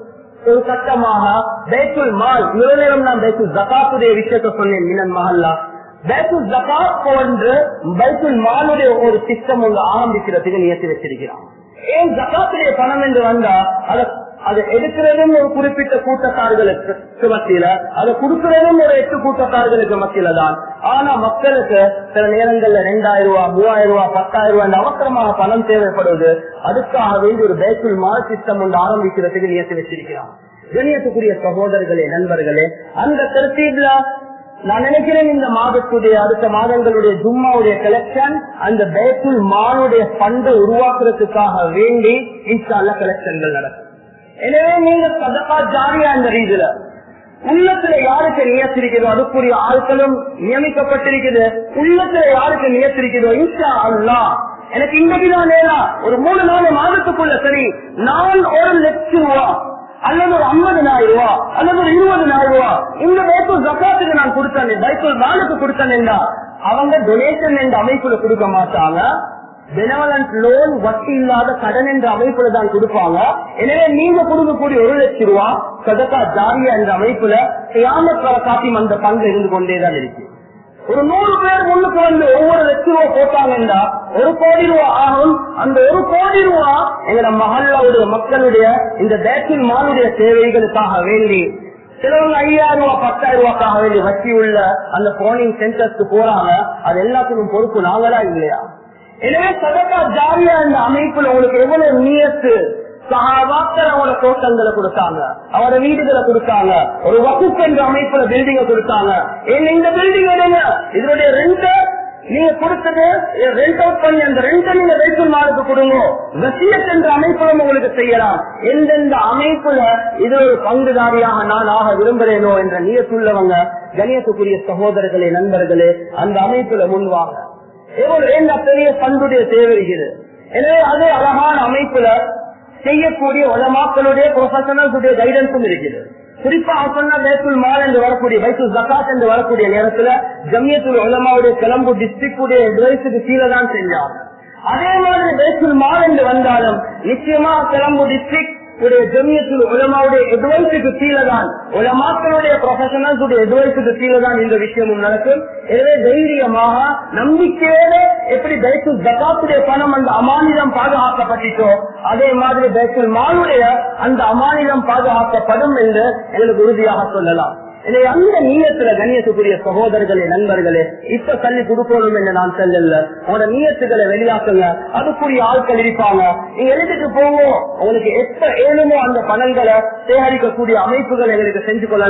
ஒரு சட்டமாக பேத்துல் மால் இவ்வளவு நேரம் நான் பேத்துல் ஜகாத்துடைய விஷயத்தை சொன்னேன் மினன் மஹல்லா பேத்துல் ஜகாத் போன்று பைத்துல் மாலுடைய ஒரு சிஸ்டம் ஒன்று ஆரம்பிக்கிறதுக்கு நியத்தி வச்சிருக்கிறான் ஏன் ஜகாத்துடைய பணம் என்று வந்தா அதை அதை எடுக்கிறதும் ஒரு குறிப்பிட்ட கூட்டத்தார்களுக்கு மத்தியில அதை கொடுக்கிறதும் ஒரு எட்டு கூட்டத்தார்களுக்கு மத்தியில தான் ஆனா மக்களுக்கு சில நேரங்கள்ல ரெண்டாயிரம் ரூபாய் மூவாயிரம் ரூபாய் பத்தாயிரம் ரூபாய் அவசரமாக பணம் தேவைப்படுவது அதுக்காக வேண்டி ஒரு பேசுல் மால் சிஸ்டம் ஒன்று ஆரம்பிக்கிறதுக்கு நியத்து வச்சிருக்கிறான் கணியத்துக்குரிய சகோதரர்களே நண்பர்களே அந்த தரத்தீப்ல நான் நினைக்கிறேன் இந்த மாதத்துடைய அடுத்த மாதங்களுடைய ஜும்மாவுடைய கலெக்ஷன் அந்த பேத்துல் மாலுடைய பண்டை உருவாக்குறதுக்காக வேண்டி இன்ஷால்ல கலெக்ஷன்கள் நடக்கும் எனவே நீங்க சதகா ஜாரியா இந்த ரீதியில உள்ளத்துல யாருக்கு நியத்திருக்கிறதோ அதுக்குரிய ஆட்களும் நியமிக்கப்பட்டிருக்குது உள்ளத்துல யாருக்கு நியத்திருக்கிறதோ இன்ஷா அல்லா எனக்கு இன்றைக்குதான் நேரா ஒரு மூணு நாலு மாதத்துக்குள்ள சரி நான் ஒரு லட்சம் ரூபா அல்லது ஒரு ஐம்பதுனாயிரம் ரூபா அல்லது ஒரு இருபதுனாயிரம் ரூபா இந்த பேப்பர் ஜக்காத்துக்கு நான் கொடுத்தேன் பைக்குள் நாளுக்கு கொடுத்தேன் அவங்க டொனேஷன் என்ற அமைப்புல கொடுக்க மாட்டாங்க பெனவலன்ட் லோன் வட்டி இல்லாத கடன் என்ற அமைப்புல தான் கொடுப்பாங்க எனவே நீங்க கொடுக்கக்கூடிய ஒரு லட்சம் ரூபா சதக்கா ஜாரியா என்ற அமைப்புல கியாமத் வர காட்டியும் அந்த பங்கு இருந்து கொண்டேதான் இருக்கு ஒரு நூறு பேர் முன்னுக்கு வந்து ஒவ்வொரு லட்சம் ரூபா போட்டாங்கன்னா ஒரு கோடி ரூபா ஆகும் அந்த ஒரு கோடி ரூபா எங்களோட மகல்லாவுடைய மக்களுடைய இந்த பேக்கின் மாலுடைய தேவைகளுக்காக வேண்டி சிலவங்க ஐயாயிரம் ரூபாய் பத்தாயிரம் ரூபாய்க்காக வேண்டி வட்டி உள்ள அந்த போனிங் சென்டர்ஸ்க்கு போறாங்க அது எல்லாத்துக்கும் பொறுப்பு நாங்களா இல்லையா எனவே சதக்கா ஜாரியா இந்த அமைப்புல உங்களுக்கு எவ்வளவு நீயத்து சகாபாக்கள் அவங்களோட தோட்டங்களை கொடுத்தாங்க அவரோட வீடுகளை கொடுத்தாங்க ஒரு வகுப்பு என்ற அமைப்புல பில்டிங்க கொடுத்தாங்க ஏன் இந்த பில்டிங் எடுங்க இதனுடைய ரெண்ட நீங்க கொடுத்தது ரெண்ட் அவுட் பண்ணி அந்த ரெண்ட நீங்க வைக்கும் நாளுக்கு கொடுங்க வசியத் என்ற அமைப்புல உங்களுக்கு செய்யலாம் எந்தெந்த அமைப்புல இது ஒரு பங்குதாரியாக நான் ஆக விரும்புகிறேனோ என்ற நீயத்துள்ளவங்க கணியத்துக்குரிய சகோதரர்களே நண்பர்களே அந்த அமைப்புல முன்வாங்க எவ்வளவு பெரிய பண்புடைய தேவை இருக்குது எனவே அது அழகான அமைப்புல செய்யக்கூடிய உலமாக்களுடைய ப்ரொஃபஷனல்ஸுடைய கைடன்ஸும் இருக்குது குறிப்பாக சொன்ன பேத்துல் மால் என்று வரக்கூடிய பைத்துல் ஜக்காத் என்று வரக்கூடிய நேரத்துல ஜம்யத்துல் உலமாவுடைய கிளம்பு டிஸ்ட்ரிக்டுடைய அட்வைஸுக்கு கீழே தான் செஞ்சாங்க அதே மாதிரி பேத்துல் மால் என்று வந்தாலும் நிச்சயமா கிளம்பு டிஸ்ட்ரிக்ட் ஜமியத்தில் உலமாவுடைய எட்வைஸுக்கு கீழே தான் உலமாக்களுடைய ப்ரொஃபஷனல்ஸ் எட்வைஸுக்கு கீழே தான் இந்த விஷயமும் நடக்கும் எனவே தைரியமாக நம்பிக்கையோட எப்படி பைத்துல் ஜக்காத்துடைய பணம் அந்த அமானிதம் பாதுகாக்கப்பட்டுச்சோ அதே மாதிரி பைத்துல் மாலுடைய அந்த அமானிதம் பாதுகாக்கப்படும் என்று எங்களுக்கு உறுதியாக சொல்லலாம் எனவே அந்த நீயத்துல கண்ணியத்துக்குரிய சகோதரர்களே நண்பர்களே இப்ப தள்ளி கொடுக்கணும் என்று நான் சொல்லல உங்களோட நீயத்துக்களை வெளியாக்குங்க அதுக்குரிய ஆட்கள் இருப்பாங்க நீங்க எழுதிட்டு போவோம் உங்களுக்கு எப்ப ஏழுமோ அந்த பணங்களை சேகரிக்கக்கூடிய அமைப்புகள் எங்களுக்கு செஞ்சு கொள்ளலாம்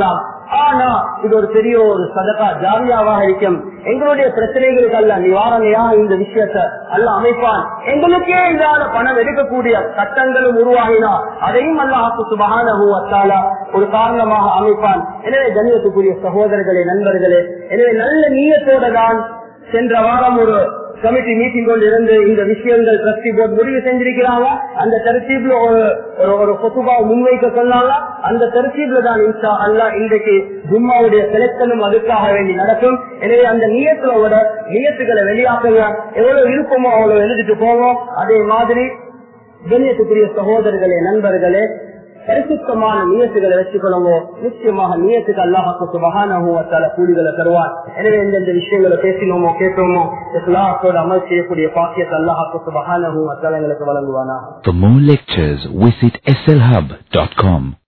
ஆனா இது ஒரு பெரிய ஒரு சதகா ஜாரியாவாக இருக்கும் எங்களுடைய பிரச்சனைகளுக்கு அல்ல நிவாரணையாக இந்த விஷயத்தை அல்ல அமைப்பான் எங்களுக்கே இல்லாத பணம் எடுக்கக்கூடிய சட்டங்களும் உருவாகினா அதையும் அல்ல ஆக்கு சுபகான ஒரு காரணமாக அமைப்பான் எனவே கண்ணியத்துக்குரிய சகோதரர்களே நண்பர்களே எனவே நல்ல நீயத்தோட தான் சென்ற வாரம் ஒரு கமிட்டி மீட்டிங் கொண்டு இருந்து இந்த விஷயங்கள் டிரஸ்டி போர்டு முடிவு செஞ்சிருக்கிறாங்க அந்த தரிசீப்ல ஒரு ஒரு ஒரு கொத்துபாவை முன்வைக்க சொன்னாங்க அந்த தரிசீப்ல தான் இன்ஷா அல்லா இன்றைக்கு ஜும்மாவுடைய செலக்ஷனும் அதுக்காக வேண்டி நடக்கும் எனவே அந்த நியத்தோட நியத்துக்களை வெளியாக்குங்க எவ்வளவு விருப்பமோ அவ்வளவு எழுதிட்டு போவோம் அதே மாதிரி கண்ணியத்துக்குரிய சகோதரர்களே நண்பர்களே பரிசுத்தமான நியத்துகளை வச்சுக்கொள்ளுவோம் நிச்சயமாக நியத்துக்கு அல்லாஹாக்கு சுபகான கூலிகளை தருவார் எனவே எந்தெந்த விஷயங்களை பேசினோமோ கேட்டோமோ இஸ்லாத்தோட அமல் செய்யக்கூடிய பாக்கியத்தை அல்லாஹாக்கு சுபகான எங்களுக்கு வழங்குவானா For more lectures, visit slhub.com.